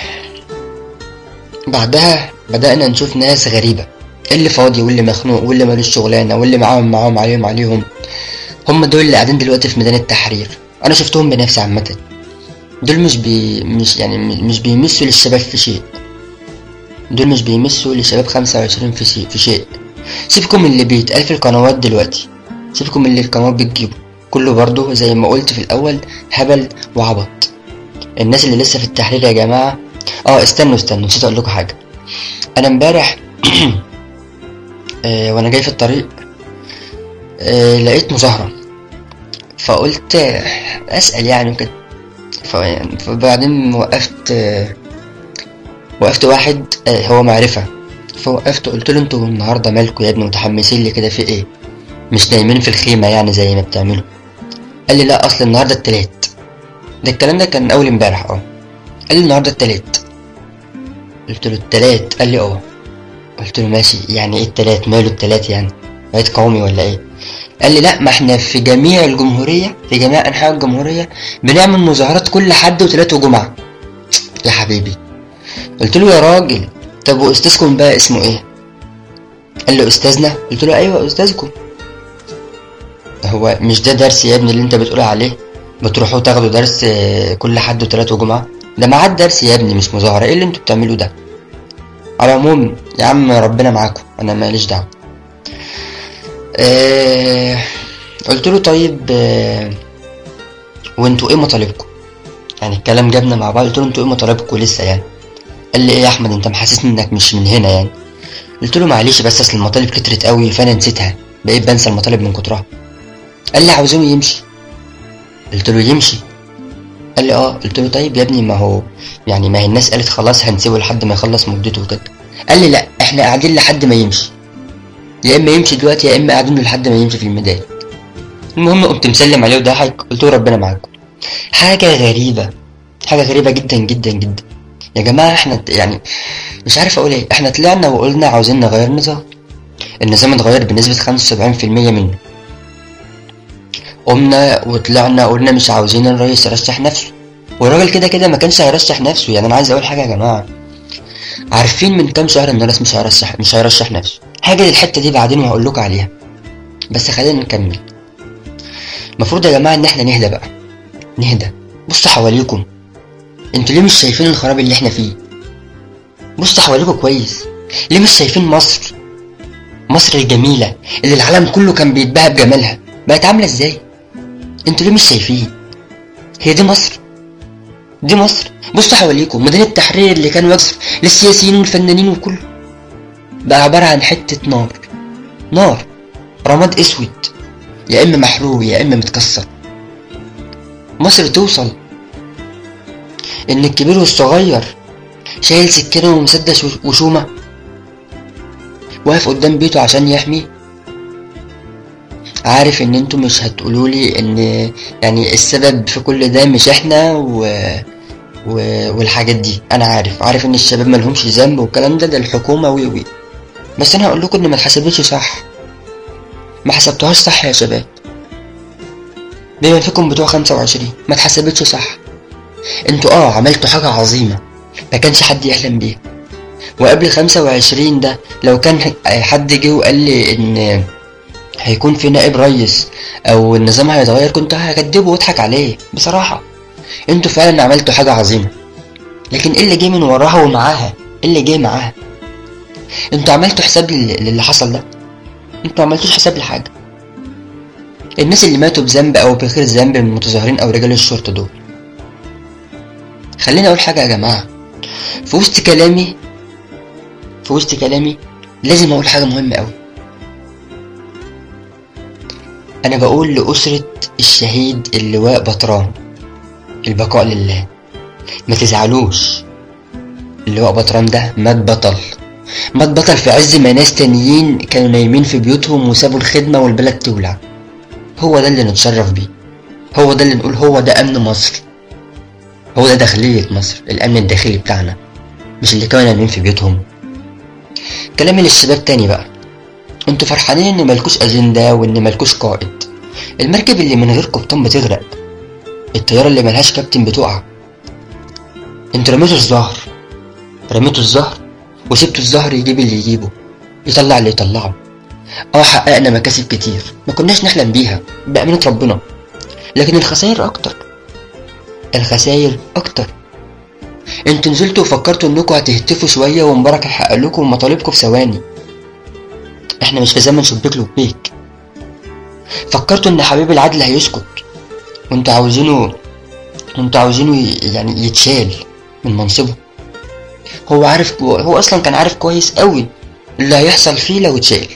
بعدها بدأنا نشوف ناس غريبة اللي فاضي واللي مخنوق واللي ملوش شغلانة واللي معاهم معاهم عليهم عليهم هم دول اللي قاعدين دلوقتي في ميدان التحرير أنا شفتهم بنفسي عامة دول مش بي مش يعني مش بيمسوا للشباب في شيء دول مش بيمسوا للشباب خمسة وعشرين في شيء في شيء سيبكم من اللي بيتقال في القنوات دلوقتي سيبكم من اللي القنوات بتجيبه كله برضه زي ما قلت في الأول هبل وعبط الناس اللي لسه في التحرير يا جماعة اه استنوا استنوا نسيت اقول لكم حاجة انا امبارح آه، وانا جاي في الطريق آه، لقيت مظاهرة فقلت آه، اسأل يعني وكده ف- فبعدين وقفت آه، وقفت واحد آه، هو معرفة فوقفت قلت له انتوا النهاردة مالكوا يا ابني متحمسين لي كده في ايه مش نايمين في الخيمة يعني زي ما بتعملوا قال لي لا اصل النهاردة التلات ده الكلام ده كان اول امبارح اه قال لي النهارده التلات قلت له التلات قال لي اه قلت له ماشي يعني ايه التلات ماله التلات يعني عيد قومي ولا ايه قال لي لا ما احنا في جميع الجمهورية في جميع انحاء الجمهورية بنعمل مظاهرات كل حد وتلات وجمعة يا حبيبي قلت له يا راجل طب واستاذكم بقى اسمه ايه قال له استاذنا قلت له ايوه استاذكم هو مش ده درس يا ابني اللي انت بتقول عليه بتروحوا تاخدوا درس آه، كل حد وتلات وجمعة ده ميعاد درس يا ابني مش مظاهرة ايه اللي انتوا بتعملوه ده على العموم يا عم ربنا معاكم انا ماليش دعوة آه قلت له طيب آه وانتوا ايه مطالبكم يعني الكلام جابنا مع بعض قلت له انتوا ايه مطالبكم لسه يعني قال لي ايه يا احمد انت محسسني انك مش من هنا يعني قلت له معلش بس اصل المطالب كترت قوي فانا نسيتها بقيت بنسى المطالب من كترها قال لي عاوزوه يمشي قلت له يمشي قال لي اه قلت له طيب يا ابني ما هو يعني ما هي الناس قالت خلاص هنسيبه لحد ما يخلص مدته وكده قال لي لا احنا قاعدين لحد ما يمشي يا اما يمشي دلوقتي يا اما قاعدين له لحد ما يمشي في الميدان المهم قمت مسلم عليه وضحك قلت له ربنا معاكم حاجة غريبة حاجة غريبة جدا جدا جدا يا جماعة احنا يعني مش عارف اقول ايه احنا طلعنا وقلنا عاوزين نغير النظام النظام اتغير بنسبة خمسة وسبعين في المية منه قمنا وطلعنا قلنا مش عاوزين الرئيس يرشح نفسه والراجل كده كده ما كانش هيرشح نفسه يعني انا عايز اقول حاجه يا جماعه عارفين من كام شهر ان الرئيس مش هيرشح مش هيرشح نفسه هاجي للحته دي بعدين وهقول لكم عليها بس خلينا نكمل المفروض يا جماعه ان احنا نهدى بقى نهدى بصوا حواليكم انتوا ليه مش شايفين الخراب اللي احنا فيه بصوا حواليكم كويس ليه مش شايفين مصر مصر الجميله اللي العالم كله كان بيتباهى بجمالها بقت عامله ازاي انتوا ليه مش شايفين هي دي مصر دي مصر بصوا حواليكم ميدان التحرير اللي كان وقف للسياسيين والفنانين وكله بقى عبارة عن حتة نار نار رماد اسود يا اما محروق يا اما متكسر مصر توصل ان الكبير والصغير شايل سكينة ومسدس وش- وشومة واقف قدام بيته عشان يحميه عارف ان انتوا مش هتقولولي ان يعني السبب في كل ده مش احنا و... و... والحاجات دي انا عارف عارف ان الشباب ملهمش ذنب والكلام ده ده الحكومة وي وي بس انا هقول لكم ان ما اتحسبتش صح ما حسبتوهاش صح يا شباب بما فيكم بتوع 25 ما اتحسبتش صح انتوا اه عملتوا حاجة عظيمة ما كانش حد يحلم بيها وقبل 25 ده لو كان حد جه وقال لي ان هيكون في نائب رئيس او النظام هيتغير كنت هكدبه واضحك عليه بصراحة انتوا فعلا عملتوا حاجة عظيمة لكن ايه اللي جه من وراها ومعاها ايه اللي جه معاها انتوا عملتوا حساب لل- للي حصل ده انتوا ما عملتوش حساب لحاجة الناس اللي ماتوا بذنب او بغير ذنب من المتظاهرين او رجال الشرطة دول خليني اقول حاجة يا جماعة في وسط كلامي في وسط كلامي لازم اقول حاجة مهمة قوي انا بقول لأسرة الشهيد اللواء بطران البقاء لله ما تزعلوش اللواء بطران ده مات بطل مات بطل في عز ما ناس تانيين كانوا نايمين في بيوتهم وسابوا الخدمة والبلد تولع هو ده اللي نتشرف بيه هو ده اللي نقول هو ده أمن مصر هو ده داخلية مصر الأمن الداخلي بتاعنا مش اللي كانوا نايمين في بيوتهم كلامي للشباب تاني بقى انتوا فرحانين ان مالكوش اجندة وان مالكوش قائد المركب اللي من غير قبطان بتغرق الطيارة اللي ملهاش كابتن بتقع انتوا رميتوا الزهر رميتوا الزهر وسبتوا الزهر يجيب اللي يجيبه يطلع اللي يطلعه اه حققنا مكاسب كتير ما كناش نحلم بيها بأمانة ربنا لكن الخسائر اكتر الخسائر اكتر انتوا نزلتوا وفكرتوا انكم هتهتفوا شوية ومبارك هيحقق لكم مطالبكم في ثواني احنا مش في زمن شبيك لبيك فكرتوا ان حبيب العدل هيسكت وانتوا عاوزينه وانتوا عاوزينه ي- يعني يتشال من منصبه هو عارف هو اصلا كان عارف كويس قوي اللي هيحصل فيه لو اتشال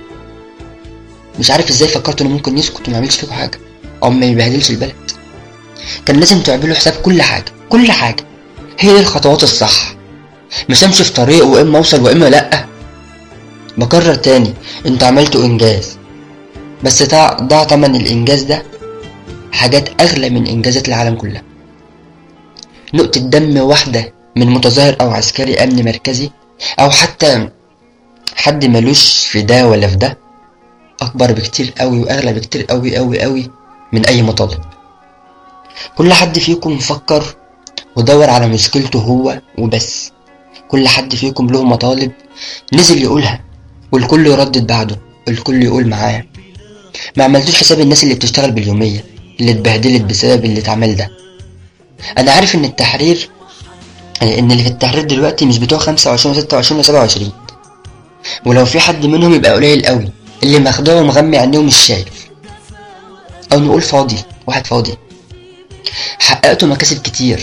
مش عارف ازاي فكرتوا انه ممكن يسكت وما يعملش فيكم حاجه او ما يبهدلش البلد كان لازم تعملوا حساب كل حاجه كل حاجه هي دي الخطوات الصح مش امشي في طريق واما اوصل واما لا بكرر تاني انتوا عملتوا انجاز بس ضاع ضاع تمن الانجاز ده حاجات اغلى من انجازات العالم كلها نقطة دم واحدة من متظاهر او عسكري امن مركزي او حتى حد ملوش في ده ولا في ده اكبر بكتير قوي واغلى بكتير قوي قوي قوي من اي مطالب كل حد فيكم فكر ودور على مشكلته هو وبس كل حد فيكم له مطالب نزل يقولها والكل يردد بعده الكل يقول معاه ما عملتوش حساب الناس اللي بتشتغل باليومية اللي اتبهدلت بسبب اللي اتعمل ده انا عارف ان التحرير ان اللي في التحرير دلوقتي مش بتوع 25 و26 و27 ولو في حد منهم يبقى قليل قوي اللي مخدوع ومغمي عينيه ومش شايف او نقول فاضي واحد فاضي حققتوا مكاسب كتير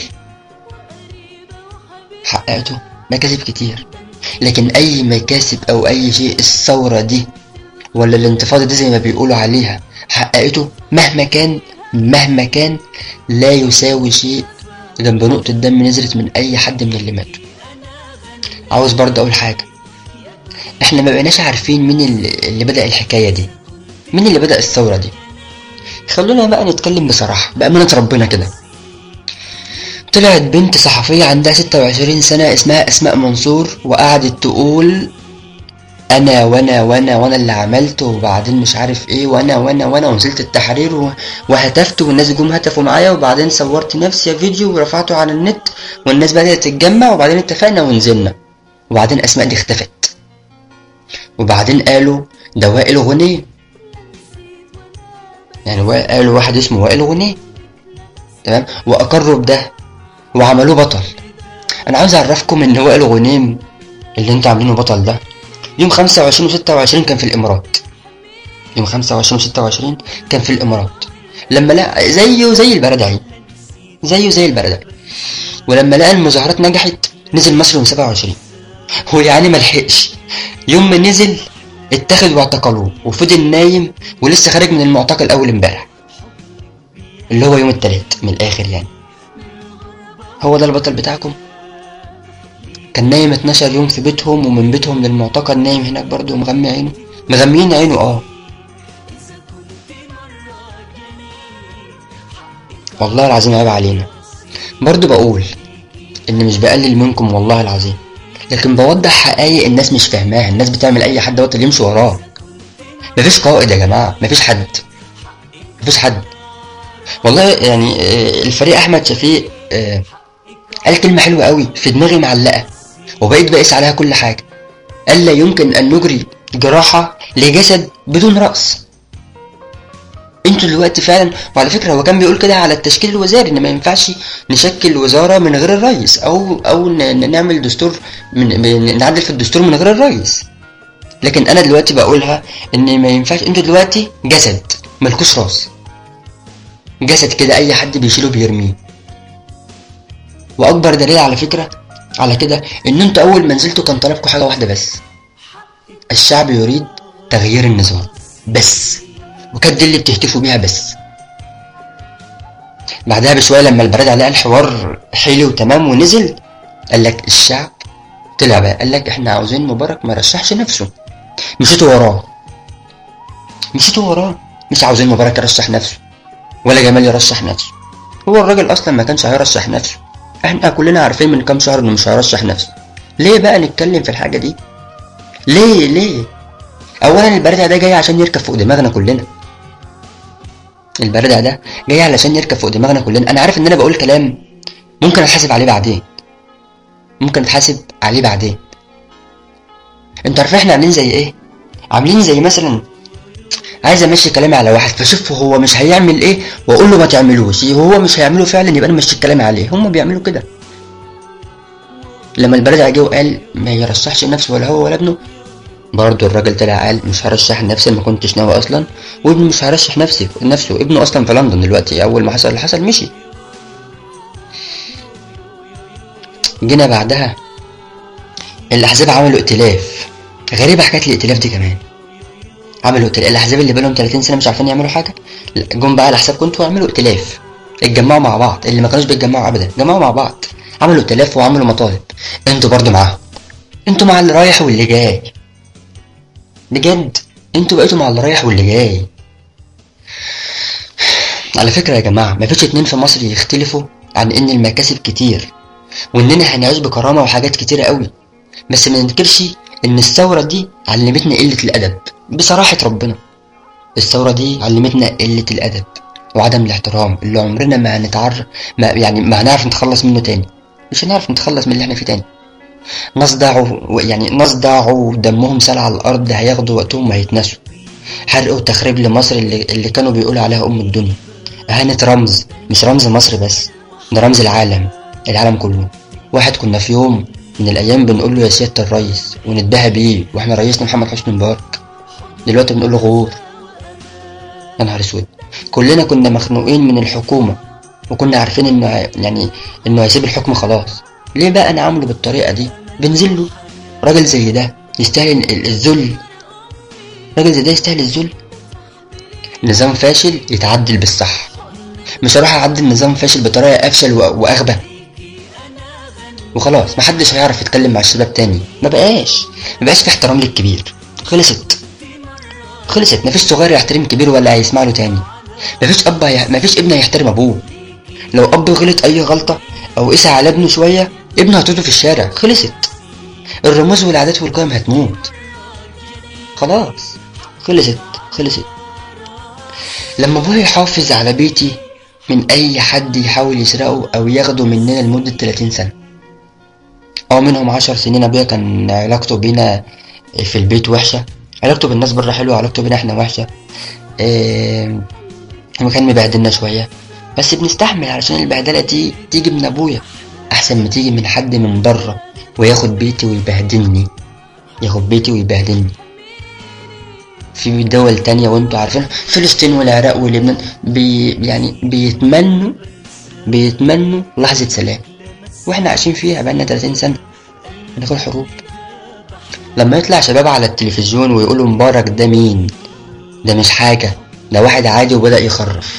حققتوا مكاسب كتير لكن اي مكاسب او اي شيء الثورة دي ولا الانتفاضة دي زي ما بيقولوا عليها حققته مهما كان مهما كان لا يساوي شيء جنب نقطة دم نزلت من اي حد من اللي ماتوا عاوز برضه اقول حاجة احنا ما بقيناش عارفين مين اللي اللي بدأ الحكاية دي مين اللي بدأ الثورة دي خلونا بقى نتكلم بصراحة بأمانة ربنا كده طلعت بنت صحفية عندها 26 سنة اسمها أسماء منصور وقعدت تقول أنا وأنا وأنا وأنا اللي عملته وبعدين مش عارف إيه وأنا وأنا وأنا ونزلت التحرير و- وهتفت والناس جم هتفوا معايا وبعدين صورت نفسي فيديو ورفعته على النت والناس بدأت تتجمع وبعدين اتفقنا ونزلنا وبعدين أسماء دي اختفت وبعدين قالوا ده وائل غنيه يعني وا- قالوا واحد اسمه وائل غنيه تمام وأقروا بده وعملوه بطل انا عاوز اعرفكم ان وائل غنيم اللي انتوا عاملينه بطل ده يوم 25 و26 كان في الامارات يوم 25 و26 كان في الامارات لما لقى زيه زي البردعي زيه زي البردعي ولما لقى المظاهرات نجحت نزل مصر يوم 27 هو يعني ما لحقش يوم ما نزل اتخذ واعتقلوه وفضل نايم ولسه خارج من المعتقل اول امبارح اللي هو يوم التلات من الاخر يعني هو ده البطل بتاعكم كان نايم 12 يوم في بيتهم ومن بيتهم للمعتقل نايم هناك برضه ومغمي عينه مغميين عينه اه والله العظيم عيب علينا برضه بقول ان مش بقلل منكم والله العظيم لكن بوضح حقائق الناس مش فاهماها الناس بتعمل اي حد بطل يمشي وراه مفيش قائد يا جماعه مفيش حد مفيش حد والله يعني آه، الفريق احمد شفيق آه، قال كلمه حلوه قوي في دماغي معلقه وبقيت بقيس عليها كل حاجه قال لا يمكن ان نجري جراحه لجسد بدون راس انتوا دلوقتي فعلا وعلى فكره هو كان بيقول كده على التشكيل الوزاري ان ما ينفعش نشكل وزاره من غير الرئيس او او ن- ن- نعمل دستور من من- نعدل في الدستور من غير الرئيس لكن انا دلوقتي بقولها ان ما ينفعش انتوا دلوقتي جسد ملكوش راس جسد كده اي حد بيشيله بيرميه واكبر دليل على فكره على كده ان انتوا اول ما نزلتوا كان طلبكم حاجه واحده بس الشعب يريد تغيير النظام بس وكانت دي اللي بتهتفوا بيها بس بعدها بشويه لما البراد عليه الحوار حلو وتمام ونزل قال لك الشعب طلع بقى قال لك احنا عاوزين مبارك ما رشحش نفسه مشيتوا وراه مشيتوا وراه مش عاوزين مبارك يرشح نفسه ولا جمال يرشح نفسه هو الراجل اصلا ما كانش هيرشح نفسه احنا كلنا عارفين من كام شهر انه مش هيرشح نفسه ليه بقى نتكلم في الحاجه دي ليه ليه اولا البردع ده جاي عشان يركب فوق دماغنا كلنا البردع ده جاي علشان يركب فوق دماغنا كلنا انا عارف ان انا بقول كلام ممكن اتحاسب عليه بعدين ممكن اتحاسب عليه بعدين انتوا عارفين احنا عاملين زي ايه عاملين زي مثلا عايز امشي كلامي على واحد فشوف هو مش هيعمل ايه واقول له ما تعملوش وهو مش هيعمله فعلا يبقى انا مشيت كلامي عليه هم بيعملوا كده لما البلد جه وقال ما يرشحش نفسه ولا هو ولا ابنه برضه الراجل طلع قال مش هرشح نفسي ما كنتش ناوي اصلا وابنه مش هرشح نفسي نفسه ابنه اصلا في لندن دلوقتي اول ما حصل اللي حصل مشي جينا بعدها الاحزاب عملوا ائتلاف غريبه حكايه الائتلاف دي كمان عملوا ائتلاف الاحزاب اللي بقالهم 30 سنه مش عارفين يعملوا حاجه لا، جم بقى على حساب كنتوا وعملوا ائتلاف اتجمعوا مع بعض اللي ما كانوش بيتجمعوا ابدا اتجمعوا مع بعض عملوا ائتلاف وعملوا مطالب انتوا برضو معاهم انتوا مع اللي رايح واللي جاي بجد انتوا بقيتوا مع اللي رايح واللي جاي على فكرة يا جماعة مفيش اتنين في مصر يختلفوا عن ان المكاسب كتير واننا هنعيش بكرامة وحاجات كتيرة قوي بس ما ننكرش ان الثورة دي علمتنا قلة الادب بصراحة ربنا الثورة دي علمتنا قلة الادب وعدم الاحترام اللي عمرنا ما هنتعرف ما يعني ما هنعرف نتخلص منه تاني مش هنعرف نتخلص من اللي احنا فيه تاني ناس ضاعوا يعني ناس ضاعوا ودمهم سال على الارض هياخدوا وقتهم وهيتنسوا حرق وتخريب لمصر اللي, اللي كانوا بيقولوا عليها ام الدنيا اهانة رمز مش رمز مصر بس ده رمز العالم العالم كله واحد كنا في يوم من الايام بنقول له يا سيادة الريس وندها بيه واحنا رئيسنا محمد حسني مبارك دلوقتي بنقول له غور يا نهار اسود كلنا كنا مخنوقين من الحكومة وكنا عارفين انه هي- يعني انه هيسيب الحكم خلاص ليه بقى نعامله بالطريقة دي بنزل له راجل زي ده يستاهل ال- الذل راجل زي ده يستاهل الذل نظام فاشل يتعدل بالصح مش هروح اعدل نظام فاشل بطريقة افشل و- واغبى وخلاص محدش هيعرف يتكلم مع الشباب تاني ما بقاش ما بقاش في احترام للكبير خلصت خلصت مفيش صغير يحترم كبير ولا هيسمع له تاني مفيش اب هي... مفيش ابن هيحترم ابوه لو اب غلط اي غلطه او قسى على ابنه شويه ابنه هتوته في الشارع خلصت الرموز والعادات والقيم هتموت خلاص خلصت خلصت لما ابويا يحافظ على بيتي من اي حد يحاول يسرقه او ياخده مننا لمده 30 سنه او منهم عشر سنين ابويا كان علاقته بينا في البيت وحشه علاقته بالناس بره حلوه علاقته بينا احنا وحشه إيه هو كان مبهدلنا شويه بس بنستحمل علشان البهدله دي تيجي من ابويا احسن ما تيجي من حد من بره وياخد بيتي ويبهدلني ياخد بيتي ويبهدلني في دول تانية وانتوا عارفين فلسطين والعراق ولبنان بي يعني بيتمنوا بيتمنوا لحظة سلام واحنا عايشين فيها بقالنا 30 سنة من غير حروب لما يطلع شباب على التلفزيون ويقولوا مبارك ده مين ده مش حاجة ده واحد عادي وبدأ يخرف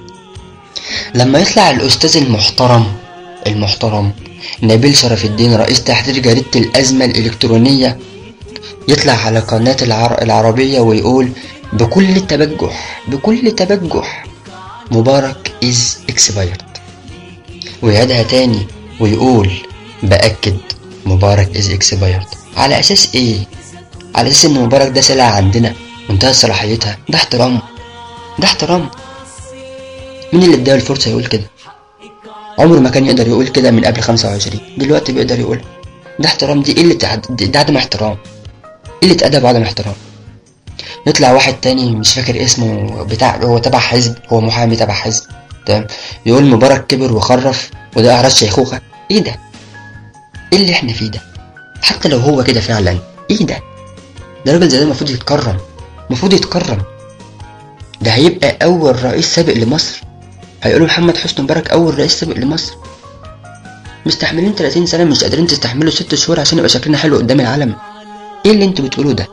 لما يطلع الأستاذ المحترم المحترم نبيل شرف الدين رئيس تحرير جريدة الأزمة الإلكترونية يطلع على قناة العر... العربية ويقول بكل تبجح بكل تبجح مبارك is expired ويعيدها تاني ويقول بأكد مبارك is expired على أساس إيه؟ على أساس إن مبارك ده سلعة عندنا وانتهت صلاحيتها ده احترام ده احترام مين اللي اداه الفرصة يقول كده؟ عمره ما كان يقدر يقول كده من قبل 25 دلوقتي بيقدر يقول ده احترام دي قلة عد... ده عدم احترام قلة أدب وعدم احترام يطلع واحد تاني مش فاكر اسمه بتاع هو تبع حزب هو محامي تبع حزب تمام يقول مبارك كبر وخرف وده أعراض شيخوخة ايه ده؟ ايه اللي احنا فيه ده؟ حتى لو هو كده فعلا ايه ده؟ ده راجل زي ده المفروض يتكرم المفروض يتكرم ده هيبقى أول رئيس سابق لمصر هيقولوا محمد حسني مبارك أول رئيس سابق لمصر مستحملين 30 سنة مش قادرين تستحملوا ست شهور عشان يبقى شكلنا حلو قدام العالم ايه اللي انتوا بتقولوه ده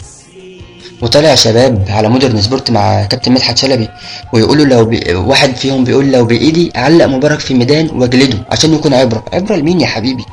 وطالع شباب على مودرن سبورت مع كابتن مدحت شلبي ويقولوا لو بي... واحد فيهم بيقول لو بايدي اعلق مبارك في ميدان واجلده عشان يكون عبره عبره لمين يا حبيبي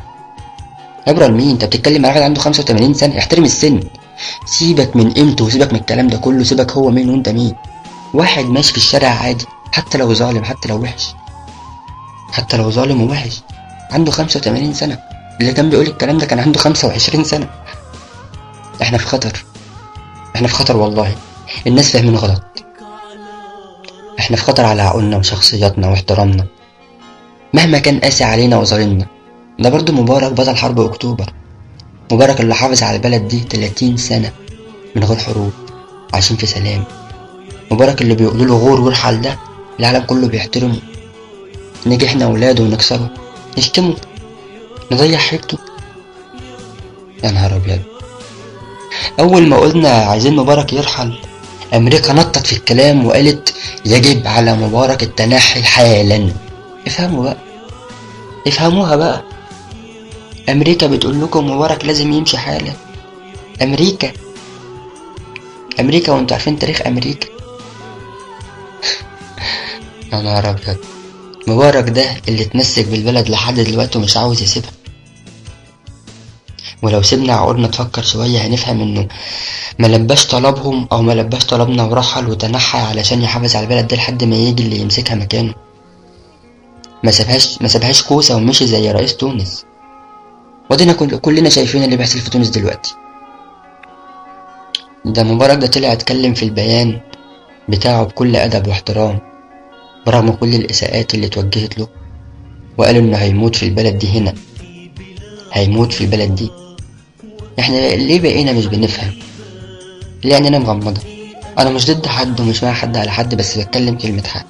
عبره لمين انت بتتكلم مع واحد عنده 85 سنه احترم السن سيبك من قيمته وسيبك من الكلام ده كله سيبك هو مين وانت مين واحد ماشي في الشارع عادي حتى لو ظالم حتى لو وحش حتى لو ظالم ووحش عنده 85 سنة اللي كان بيقول الكلام ده كان عنده 25 سنة احنا في خطر احنا في خطر والله الناس فاهمين غلط احنا في خطر على عقولنا وشخصياتنا واحترامنا مهما كان قاسي علينا وظالمنا ده برضو مبارك بطل حرب اكتوبر مبارك اللي حافظ على البلد دي 30 سنة من غير حروب عايشين في سلام مبارك اللي بيقولوا له غور وارحل ده العالم كله بيحترمه نيجي احنا ولاده ونكسره نشتمه نضيع حيرته يا نهار ابيض اول ما قلنا عايزين مبارك يرحل امريكا نطت في الكلام وقالت يجب على مبارك التنحي حالا افهموا بقى افهموها بقى امريكا بتقول لكم مبارك لازم يمشي حالا امريكا امريكا وانتوا عارفين تاريخ امريكا يا نهار ابيض مبارك ده اللي اتمسك بالبلد لحد دلوقتي ومش عاوز يسيبها ولو سيبنا عقولنا تفكر شوية هنفهم انه ما لباش طلبهم او ما لباش طلبنا ورحل وتنحى علشان يحافظ على البلد دي لحد ما يجي اللي يمسكها مكانه ما سابهاش ما سابهاش كوسة ومشي زي رئيس تونس ودينا كل كلنا شايفين اللي بيحصل في تونس دلوقتي ده مبارك ده طلع اتكلم في البيان بتاعه بكل أدب واحترام برغم كل الإساءات اللي اتوجهت له وقالوا إنه هيموت في البلد دي هنا هيموت في البلد دي احنا ليه بقينا مش بنفهم ليه عينينا مغمضة أنا مش ضد حد ومش مع حد على حد بس بتكلم كلمة حق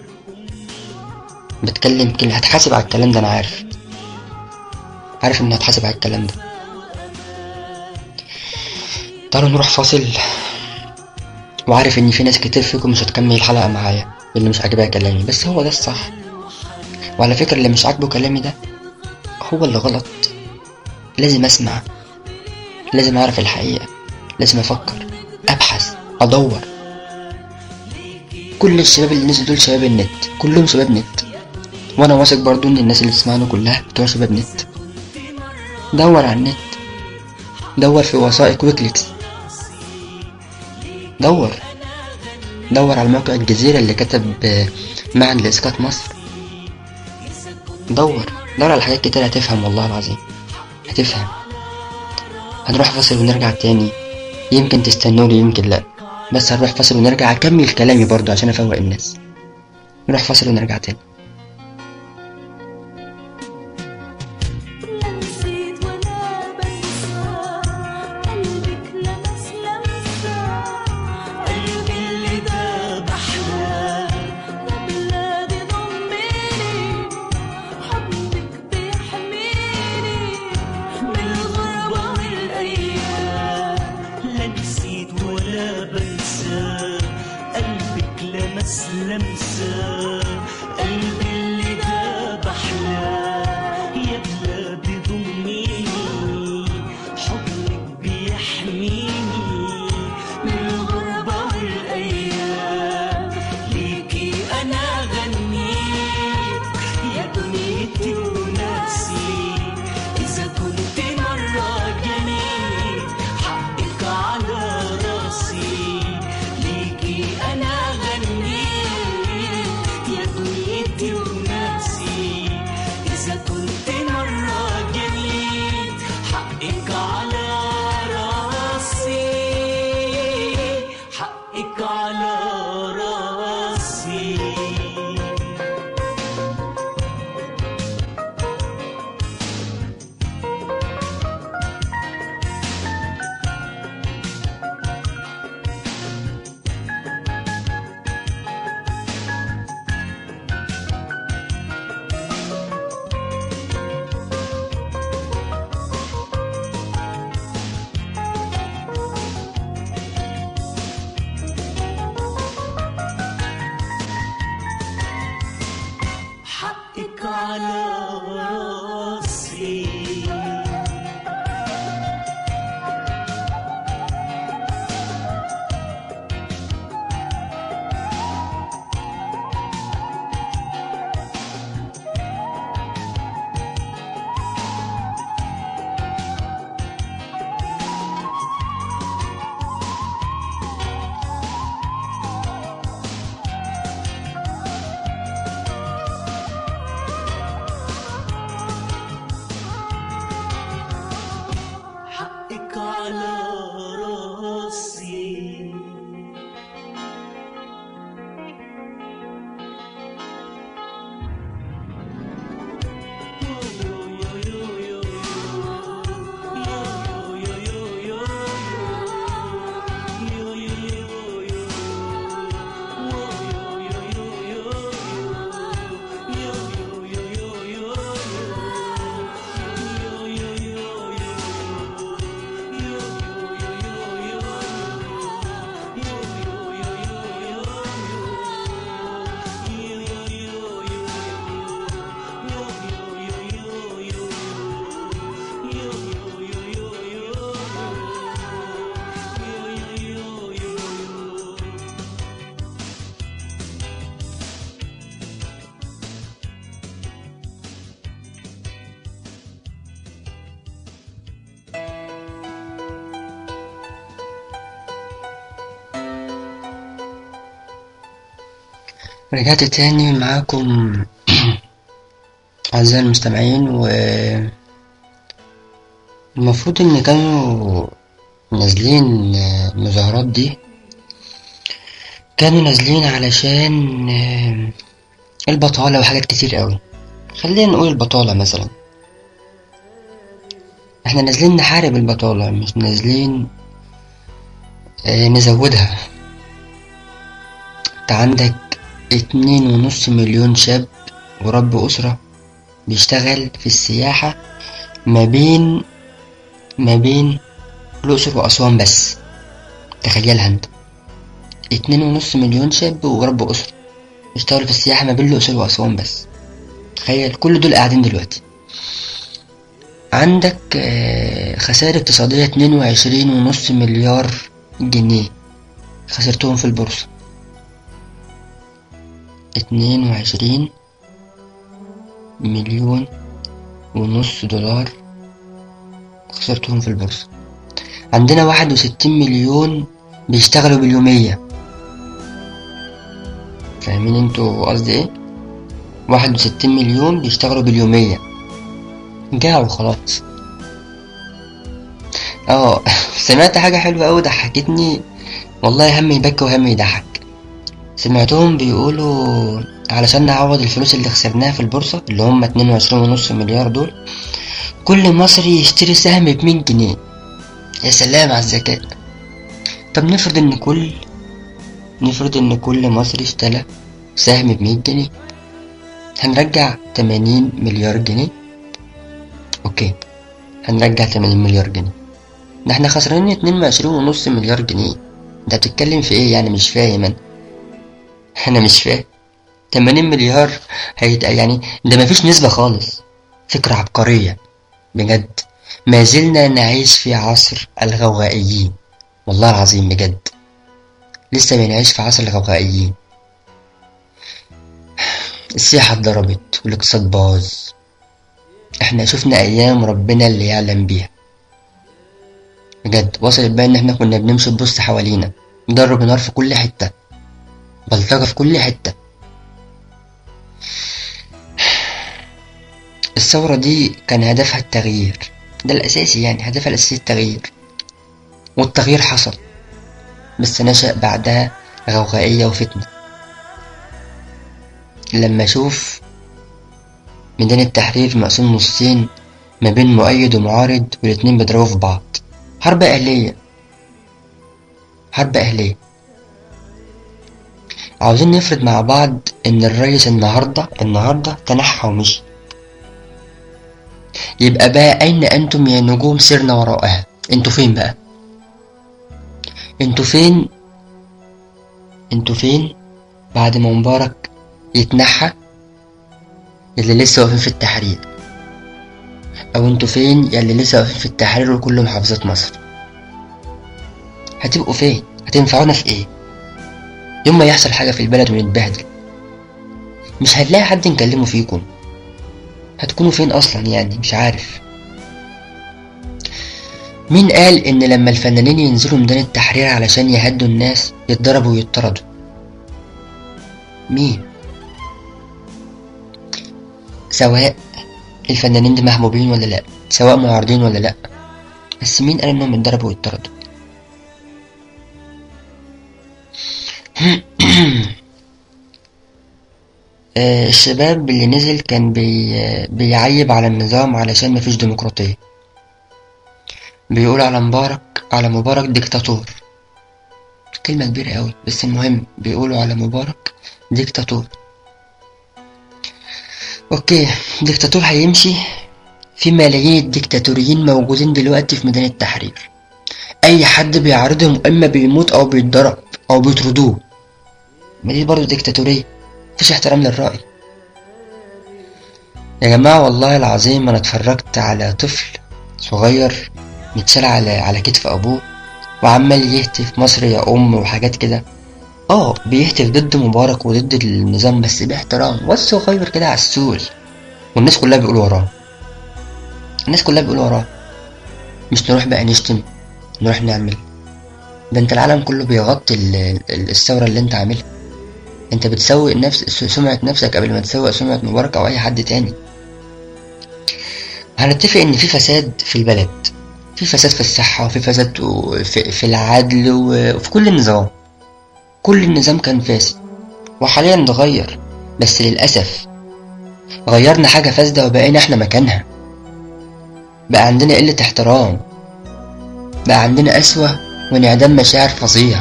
بتكلم كلمة هتحاسب على الكلام ده أنا عارف عارف إني هتحاسب على الكلام ده تعالوا نروح فاصل وعارف إن في ناس كتير فيكم مش هتكمل الحلقة معايا اللي مش عاجبها كلامي بس هو ده الصح وعلى فكرة اللي مش عاجبه كلامي ده هو اللي غلط لازم اسمع لازم اعرف الحقيقة لازم افكر ابحث ادور كل الشباب اللي نزلوا دول شباب النت كلهم شباب نت وانا واثق برضو ان الناس اللي بتسمعنا كلها بتوع شباب نت دور على النت دور في وثائق ويكليكس دور دور على موقع الجزيرة اللي كتب معا لإسقاط مصر دور دور على حاجات كتير هتفهم والله العظيم هتفهم هنروح فاصل ونرجع تاني يمكن تستنوني يمكن لا بس هنروح فاصل ونرجع اكمل كلامي برضو عشان افوق الناس نروح فاصل ونرجع تاني لا نسيت ولا بنسى قلبك لمس لمسة قلبي اللي داب أحلام يا بلادي ضميني حضنك بيحميني من الغربة والأيام لا نسيت ولا انساه قلبي اللي ده بحلاه يا بلادي ضميني حضنك بيحميني من الغربة والايام ليكي انا غنيت يا دنيتي وناسي اذا كنت مرة جنيت حقك على راسي ليكي انا غنيت يا دنيتي وناسي اذا كنت مرة جنيت حقك على راسي حقك على راسي حقك على راسي حقك على راسي رجعت تاني معاكم أعزائي المستمعين و المفروض إن كانوا نازلين آه، المظاهرات دي كانوا نازلين علشان آه، البطالة وحاجات كتير قوي خلينا نقول البطالة مثلا احنا نازلين نحارب البطالة مش نازلين آه، نزودها انت عندك اتنين ونص مليون شاب ورب أسرة بيشتغل في السياحة ما بين ما بين الأقصر وأسوان بس تخيلها انت اتنين ونص مليون شاب ورب أسرة بيشتغلوا في السياحة ما بين الأقصر وأسوان بس تخيل كل دول قاعدين دلوقتي عندك آه، خسائر اقتصادية اتنين وعشرين ونص مليار جنيه خسرتهم في البورصة اتنين وعشرين مليون ونص دولار خسرتهم في البورصة عندنا واحد وستين مليون بيشتغلوا باليومية فاهمين انتوا قصدي ايه واحد وستين مليون بيشتغلوا باليومية جاعوا خلاص اه سمعت حاجة حلوة اوي ضحكتني والله هم يبكي وهم يضحك سمعتهم بيقولوا علشان نعوض الفلوس اللي خسرناها في البورصة اللي هم اتنين وعشرين ونص مليار دول كل مصري يشتري سهم بمية جنيه يا سلام على الذكاء طب نفرض ان كل نفرض ان كل مصري اشترى سهم بمية جنيه هنرجع تمانين مليار جنيه اوكي هنرجع تمانين مليار جنيه ده احنا خسرانين اتنين وعشرين ونص مليار جنيه ده بتتكلم في ايه يعني مش فاهم انا انا مش فاهم 80 مليار هيت يعني ده مفيش نسبة خالص فكرة عبقرية بجد ما زلنا نعيش في عصر الغوغائيين والله العظيم بجد لسه بنعيش في عصر الغوغائيين السياحة اتضربت والاقتصاد باظ احنا شفنا ايام ربنا اللي يعلم بيها بجد وصلت بقى ان احنا كنا بنمشي نبص حوالينا ضرب نار في كل حتة بلطجة في كل حتة الثورة دي كان هدفها التغيير ده الأساسي يعني هدفها الأساسي التغيير والتغيير حصل بس نشأ بعدها غوغائية وفتنة لما أشوف ميدان التحرير مقسوم نصين ما بين مؤيد ومعارض والاتنين بيضربوا في بعض حرب أهلية حرب أهلية عاوزين نفرض مع بعض إن الرئيس النهاردة النهاردة تنحى ومشي يبقى بقى أين أنتم يا نجوم سرنا وراءها انتوا فين بقى انتوا فين انتوا فين بعد ما مبارك يتنحى اللي لسه واقفين في التحرير او انتوا فين يا اللي لسه واقفين في التحرير وكل محافظات مصر هتبقوا فين هتنفعونا في ايه يوم ما يحصل حاجة في البلد ونتبهدل مش هنلاقي حد نكلمه فيكم هتكونوا فين اصلا يعني مش عارف مين قال ان لما الفنانين ينزلوا ميدان التحرير علشان يهدوا الناس يتضربوا ويطردوا مين سواء الفنانين دي محبوبين ولا لا سواء معارضين ولا لا بس مين قال انهم يتضربوا ويطردوا آه، الشباب اللي نزل كان بي بيعيب على النظام علشان مفيش ديمقراطية بيقول على مبارك على مبارك ديكتاتور كلمة كبيرة قوي بس المهم بيقولوا على مبارك ديكتاتور اوكي ديكتاتور هيمشي في ملايين الديكتاتوريين موجودين دلوقتي في ميدان التحرير اي حد بيعارضهم اما بيموت او بيتضرب او بيطردوه ما دي برضه ديكتاتورية مفيش احترام للرأي يا جماعة والله العظيم أنا اتفرجت على طفل صغير متشال على على كتف أبوه وعمال يهتف مصر يا أم وحاجات كده اه بيهتف ضد مبارك وضد النظام بس باحترام واد صغير كده عسول والناس كلها بيقولوا وراه الناس كلها بيقولوا وراه مش نروح بقى نشتم نروح نعمل ده انت العالم كله بيغطي ال- ال- الثورة اللي انت عاملها انت بتسوق نفس سمعة نفسك قبل ما تسوق سمعة مبارك او اي حد تاني هنتفق ان في فساد في البلد في فساد في الصحة وفي فساد و- في, في العدل و- وفي كل النظام كل النظام كان فاسد وحاليا اتغير بس للأسف غيرنا حاجة فاسدة وبقينا احنا مكانها بقى عندنا قلة احترام بقى عندنا قسوة وانعدام مشاعر فظيع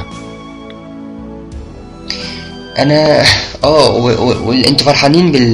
انا اه و- و- وانتوا فرحانين بال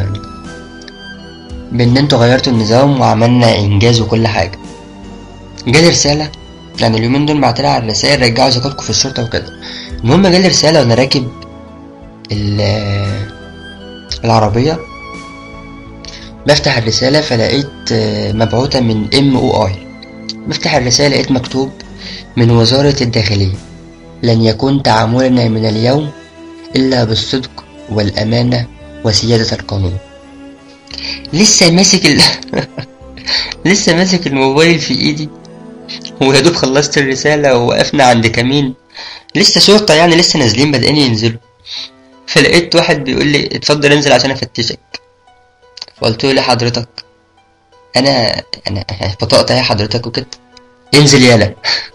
بان انتوا غيرتوا النظام وعملنا انجاز وكل حاجه جالي رساله يعني اليومين دول بعتلها على الرسائل رجعوا زكاتكم في الشرطه وكده المهم جالي رساله وانا راكب ال- العربيه بفتح الرساله فلقيت آه، مبعوثه من ام او اي بفتح الرساله لقيت مكتوب من وزاره الداخليه لن يكون تعاملنا من اليوم إلا بالصدق والأمانة وسيادة القانون لسه ماسك ال... لسه ماسك الموبايل في إيدي ويا دوب خلصت الرسالة ووقفنا عند كمين لسه شرطة يعني لسه نازلين بادئين ينزلوا فلقيت واحد بيقول لي اتفضل انزل عشان افتشك فقلت له ليه حضرتك انا انا بطاقة اهي حضرتك وكده انزل يالا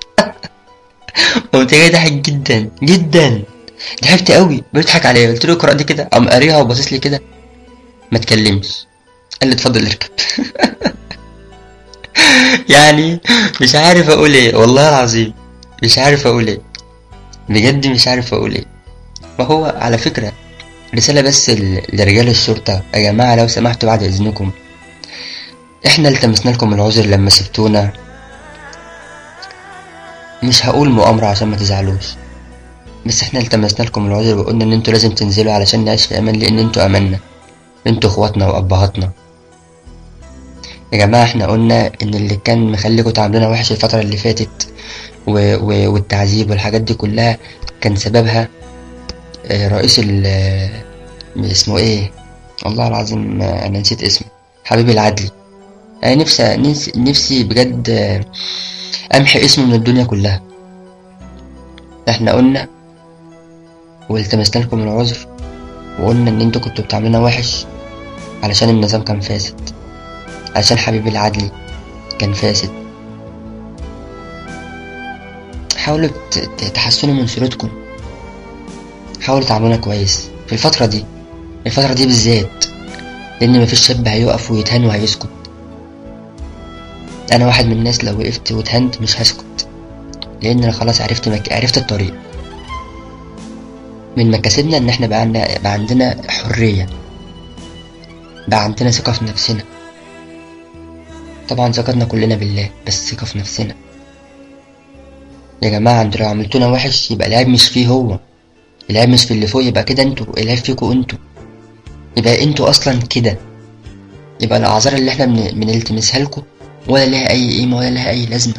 قمت جاي ضحك جدا جدا ضحكت قوي بيضحك عليا قلت له اقرا دي كده قام قاريها وباصص لي كده ما تكلمش قال لي اتفضل اركب يعني مش عارف اقول ايه والله العظيم مش عارف اقول ايه بجد مش عارف اقول ايه ما هو على فكرة رسالة بس ل- لرجال الشرطة يا جماعة لو سمحتوا بعد اذنكم احنا التمسنا لكم العذر لما سبتونا مش هقول مؤامرة عشان ما تزعلوش بس احنا التمسنا لكم العذر وقلنا ان انتوا لازم تنزلوا علشان نعيش في امان لان انتوا اماننا انتوا اخواتنا وابهاتنا يا جماعة احنا قلنا ان اللي كان مخليكوا تعاملونا وحش الفترة اللي فاتت و... و... والتعذيب والحاجات دي كلها كان سببها آه، رئيس ال آه، اسمه ايه والله العظيم آه، انا نسيت اسمه حبيبي العدلي انا نفسي نفسي, نفسي بجد آه، امحي اسمه من الدنيا كلها احنا قلنا والتمسنا لكم العذر وقلنا ان انتوا كنتوا بتعملونا وحش علشان النظام كان فاسد علشان حبيبي العدلي كان فاسد حاولوا ت- ت- تحسنوا من صورتكم حاولوا تعاملونا كويس في الفترة دي الفترة دي بالذات لأن مفيش شاب هيقف ويتهان وهيسكت أنا واحد من الناس لو وقفت واتهنت مش هسكت لأن أنا خلاص عرفت مك... عرفت الطريق من مكاسبنا إن إحنا بقى عندنا, بقى عندنا حرية بقى عندنا ثقة في نفسنا طبعا ثقتنا كلنا بالله بس ثقة في نفسنا يا جماعة انتوا لو عملتونا وحش يبقى العيب مش فيه هو العيب مش في اللي فوق يبقى كده انتوا العيب فيكوا انتوا يبقى انتوا اصلا كده يبقى الاعذار اللي احنا بن- بنلتمسها لكم ولا لها اي قيمة ولا لها اي لازمة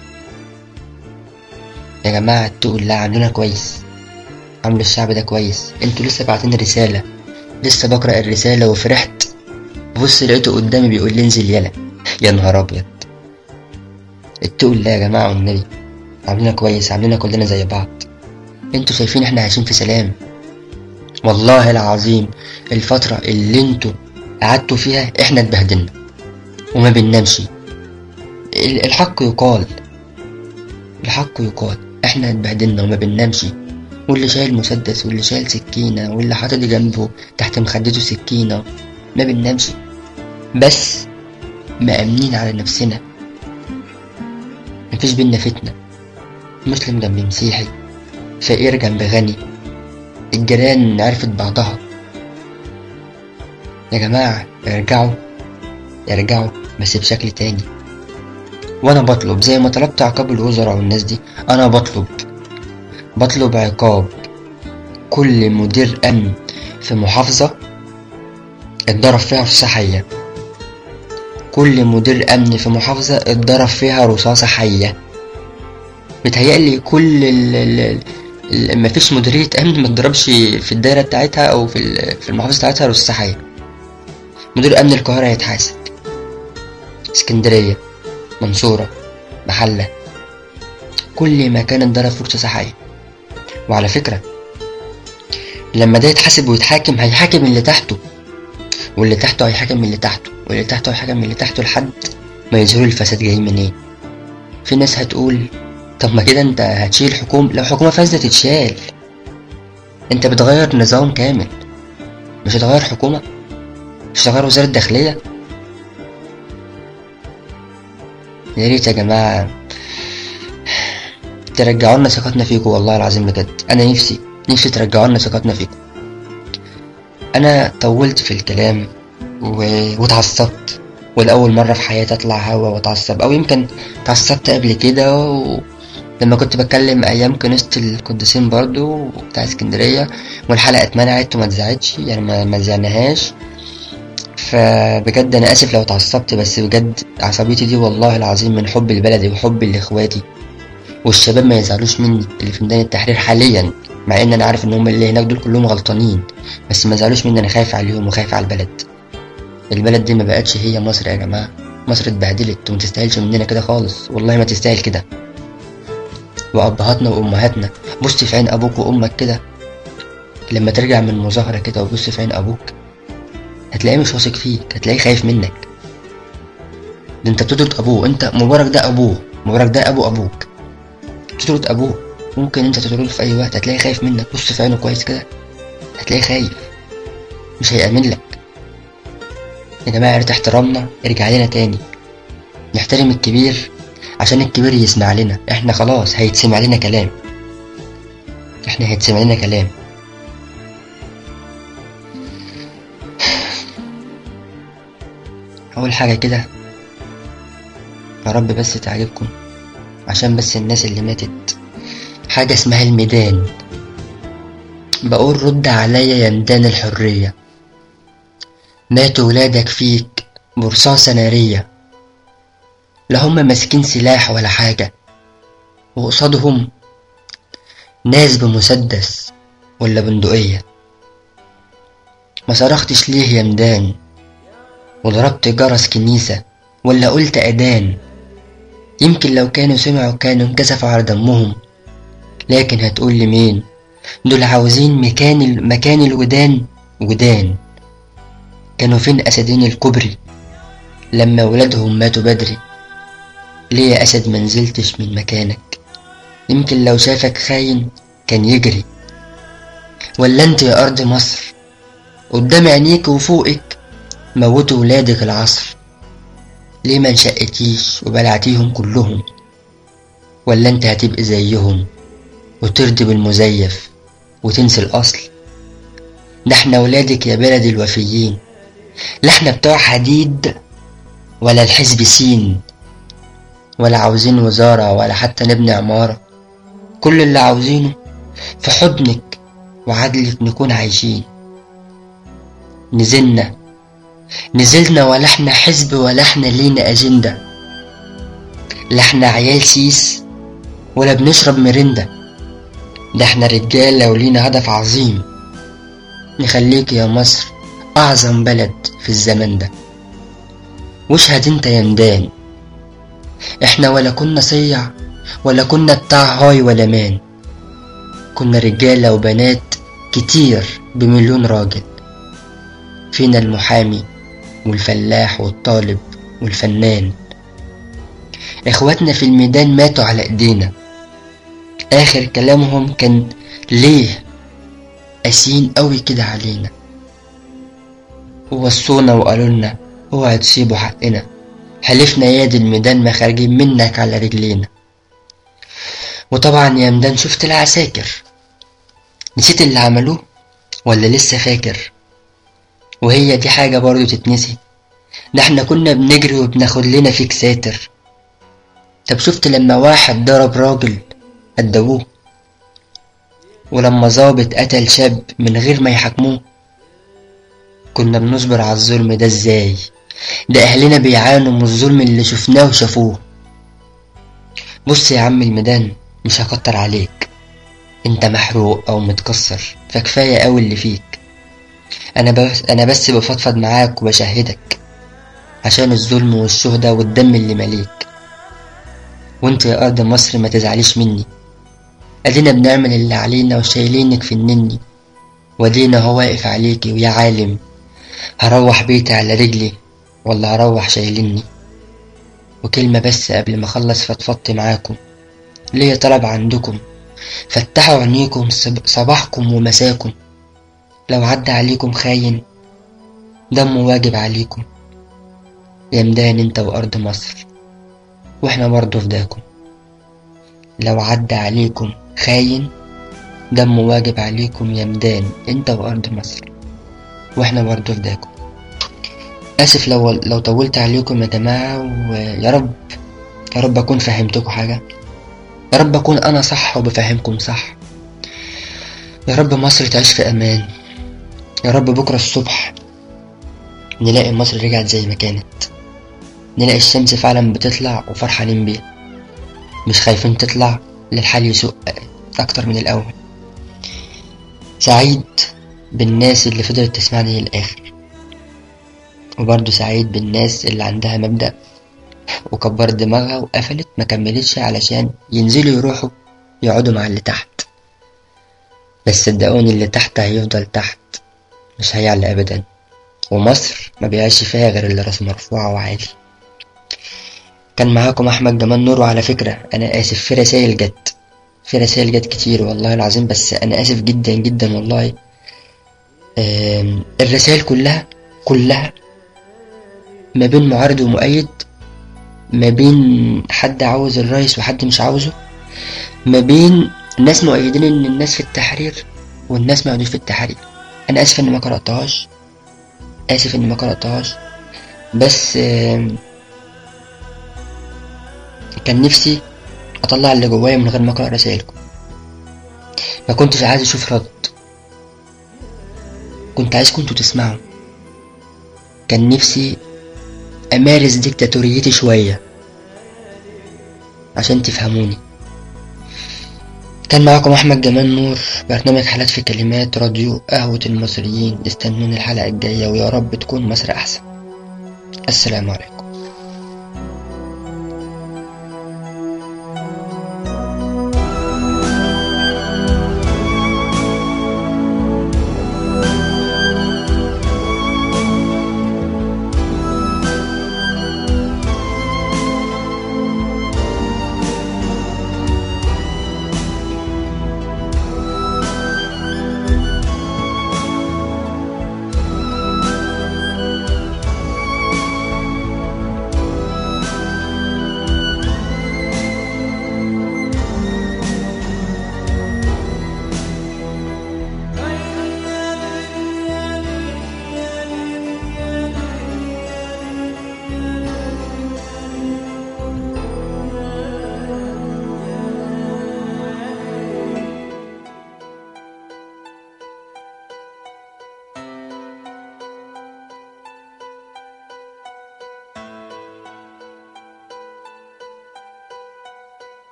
يا جماعة اتقوا الله عاملونا كويس عاملوا الشعب ده كويس انتوا لسه باعتين رسالة لسه بقرأ الرسالة وفرحت بص لقيته قدامي بيقول لي انزل يلا يا نهار ابيض اتقوا الله يا جماعة والنبي عاملينها كويس عاملينها كلنا زي بعض انتوا شايفين احنا عايشين في سلام والله العظيم الفترة اللي انتوا قعدتوا فيها احنا اتبهدلنا وما بننامش ال- الحق يقال الحق يقال احنا اتبهدلنا وما بننامش واللي شايل مسدس واللي شايل سكينة واللي حاطط جنبه تحت مخدته سكينة ما بننامش بس مأمنين على نفسنا مفيش بينا فتنة مسلم جنب مسيحي فقير جنب غني الجيران عرفت بعضها يا جماعة ارجعوا ارجعوا بس بشكل تاني وانا بطلب زي ما طلبت عقاب الوزراء والناس دي انا بطلب بطلب عقاب كل مدير امن في محافظة اتضرب فيها رصاصة حية كل مدير امن في محافظة اتضرب فيها رصاصة حية بيتهيألي كل ال ال ال مفيش مديرية أمن ما تضربش في الدايرة بتاعتها أو في ال- في المحافظة بتاعتها رصاصة حية مدير أمن القاهرة هيتحاسب اسكندرية منصورة محلة كل مكان اتضرب فيه رصاصة حية وعلى فكرة لما ده يتحاسب ويتحاكم هيحاكم اللي تحته واللي تحته هيحاكم اللي تحته واللي تحته هيحاكم اللي تحته لحد ما يظهروا الفساد جاي منين في ناس هتقول طب ما كده انت هتشيل حكومة لو حكومة فاسدة تتشال انت بتغير نظام كامل مش هتغير حكومة مش هتغير وزارة الداخلية يا ريت يا جماعة ترجعوا لنا ثقتنا فيكم والله العظيم بجد انا نفسي نفسي ترجعوا لنا ثقتنا فيكم انا طولت في الكلام و... واتعصبت ولأول مرة في حياتي أطلع هوا وأتعصب أو يمكن اتعصبت قبل كده و... لما كنت بتكلم أيام كنيسة القديسين برضو بتاع اسكندرية والحلقة اتمنعت وما اتذاعتش يعني ما ما ذعناهاش فبجد أنا آسف لو اتعصبت بس بجد عصبيتي دي والله العظيم من حب البلد وحب لإخواتي والشباب ما يزعلوش مني اللي في ميدان التحرير حاليا مع ان انا عارف ان هم اللي هناك دول كلهم غلطانين بس ما زعلوش مني انا خايف عليهم وخايف على البلد البلد دي ما بقتش هي مصر يا جماعه مصر اتبهدلت وما تستاهلش مننا كده خالص والله ما تستاهل كده وابهاتنا وامهاتنا بص في عين ابوك وامك كده لما ترجع من مظاهره كده وبص في عين ابوك هتلاقيه مش واثق فيك هتلاقيه خايف منك ده انت بتطرد ابوه انت مبارك ده ابوه مبارك ده ابو ابوك تطرد ابوه ممكن انت تطرده في اي وقت هتلاقيه خايف منك بص في عينه كويس كده هتلاقيه خايف مش هيأمن لك يا جماعة عرفت احترامنا ارجع لنا تاني نحترم الكبير عشان الكبير يسمع لنا احنا خلاص هيتسمع لنا كلام احنا هيتسمع لنا كلام اول حاجة كده يا رب بس تعجبكم عشان بس الناس اللي ماتت حاجة اسمها الميدان بقول رد عليا يا ميدان الحرية ماتوا ولادك فيك برصاصة نارية لا هم ماسكين سلاح ولا حاجة وقصادهم ناس بمسدس ولا بندقية ما صرختش ليه يا ميدان وضربت جرس كنيسة ولا قلت أذان يمكن لو كانوا سمعوا كانوا انكسفوا على دمهم لكن هتقول لي مين دول عاوزين مكان ال- مكان الودان ودان كانوا فين أسدين الكبري لما ولادهم ماتوا بدري ليه يا أسد منزلتش من مكانك يمكن لو شافك خاين كان يجري ولا انت يا أرض مصر قدام عينيك وفوقك موتوا ولادك العصر ليه ما انشقتيش وبلعتيهم كلهم ولا انت هتبقي زيهم وترضي بالمزيف وتنسي الأصل ده احنا ولادك يا بلد الوفيين لا احنا بتوع حديد ولا الحزب سين ولا عاوزين وزارة ولا حتى نبني عمارة كل اللي عاوزينه في حضنك وعدلك نكون عايشين نزلنا نزلنا ولا احنا حزب ولا احنا لينا أجندة لا احنا عيال سيس ولا بنشرب مرندة ده احنا رجالة ولينا هدف عظيم نخليك يا مصر أعظم بلد في الزمن ده واشهد انت يا ميدان احنا ولا كنا صيع ولا كنا بتاع هاي ولا مان كنا رجالة وبنات كتير بمليون راجل فينا المحامي والفلاح والطالب والفنان اخواتنا في الميدان ماتوا على ايدينا اخر كلامهم كان ليه قاسيين قوي كده علينا ووصونا وقالوا لنا اوعى تسيبوا حقنا حلفنا يا دي الميدان ما خارجين منك على رجلينا وطبعا يا ميدان شفت العساكر نسيت اللي عملوه ولا لسه فاكر وهي دي حاجة برضو تتنسي ده احنا كنا بنجري وبناخد لنا فيك ساتر طب شفت لما واحد ضرب راجل أدبوه ولما ظابط قتل شاب من غير ما يحاكموه كنا بنصبر على الظلم ده ازاي ده اهلنا بيعانوا من الظلم اللي شفناه وشافوه بص يا عم الميدان مش هكتر عليك انت محروق او متكسر فكفاية قوي اللي فيك انا بس انا بس بفضفض معاك وبشهدك عشان الظلم والشهدة والدم اللي مليك وانت يا ارض مصر ما تزعليش مني ادينا بنعمل اللي علينا وشايلينك في النني ودينا هو واقف عليكي ويا عالم هروح بيتي على رجلي ولا هروح شايلني وكلمة بس قبل ما اخلص فضفضت معاكم ليا طلب عندكم فتحوا عينيكم صب- صباحكم ومساكم لو عدى عليكم خاين دمه واجب عليكم يا ميدان انت وارض مصر واحنا برضه فداكم لو عدى عليكم خاين دمه واجب عليكم يا ميدان انت وارض مصر واحنا برضه فداكم اسف لو لو طولت عليكم يا جماعه ويا رب يا رب اكون فهمتكم حاجه يا رب اكون انا صح وبفهمكم صح يا رب مصر تعيش في امان يا رب بكره الصبح نلاقي مصر رجعت زي ما كانت نلاقي الشمس فعلا بتطلع وفرحانين بيها مش خايفين تطلع للحال يسوء اكتر من الاول سعيد بالناس اللي فضلت تسمعني للاخر وبرضه سعيد بالناس اللي عندها مبدأ وكبرت دماغها وقفلت ما كملتش علشان ينزلوا يروحوا يقعدوا مع اللي تحت بس صدقوني اللي تحت هيفضل تحت مش هيعلى ابدا ومصر ما بيعيش فيها غير اللي راسه مرفوعة وعالي كان معاكم احمد جمال نور وعلى فكرة انا اسف في رسائل جت في رسائل جت كتير والله العظيم بس انا اسف جدا جدا والله آم، الرسائل كلها كلها ما بين معارض ومؤيد ما بين حد عاوز الرئيس وحد مش عاوزه ما بين الناس مؤيدين ان الناس في التحرير والناس ما يقعدوش في التحرير انا اسف اني ما قرأتهاش اسف اني ما قرأتهاش بس آم، كان نفسي اطلع اللي جوايا من غير ما اقرا رسائلكم ما كنتش عايز اشوف رد كنت عايزكم انتوا تسمعوا كان نفسي امارس ديكتاتوريتي شوية عشان تفهموني كان معاكم احمد جمال نور برنامج حالات في كلمات راديو قهوة المصريين استنوني الحلقة الجاية ويا رب تكون مصر احسن السلام عليكم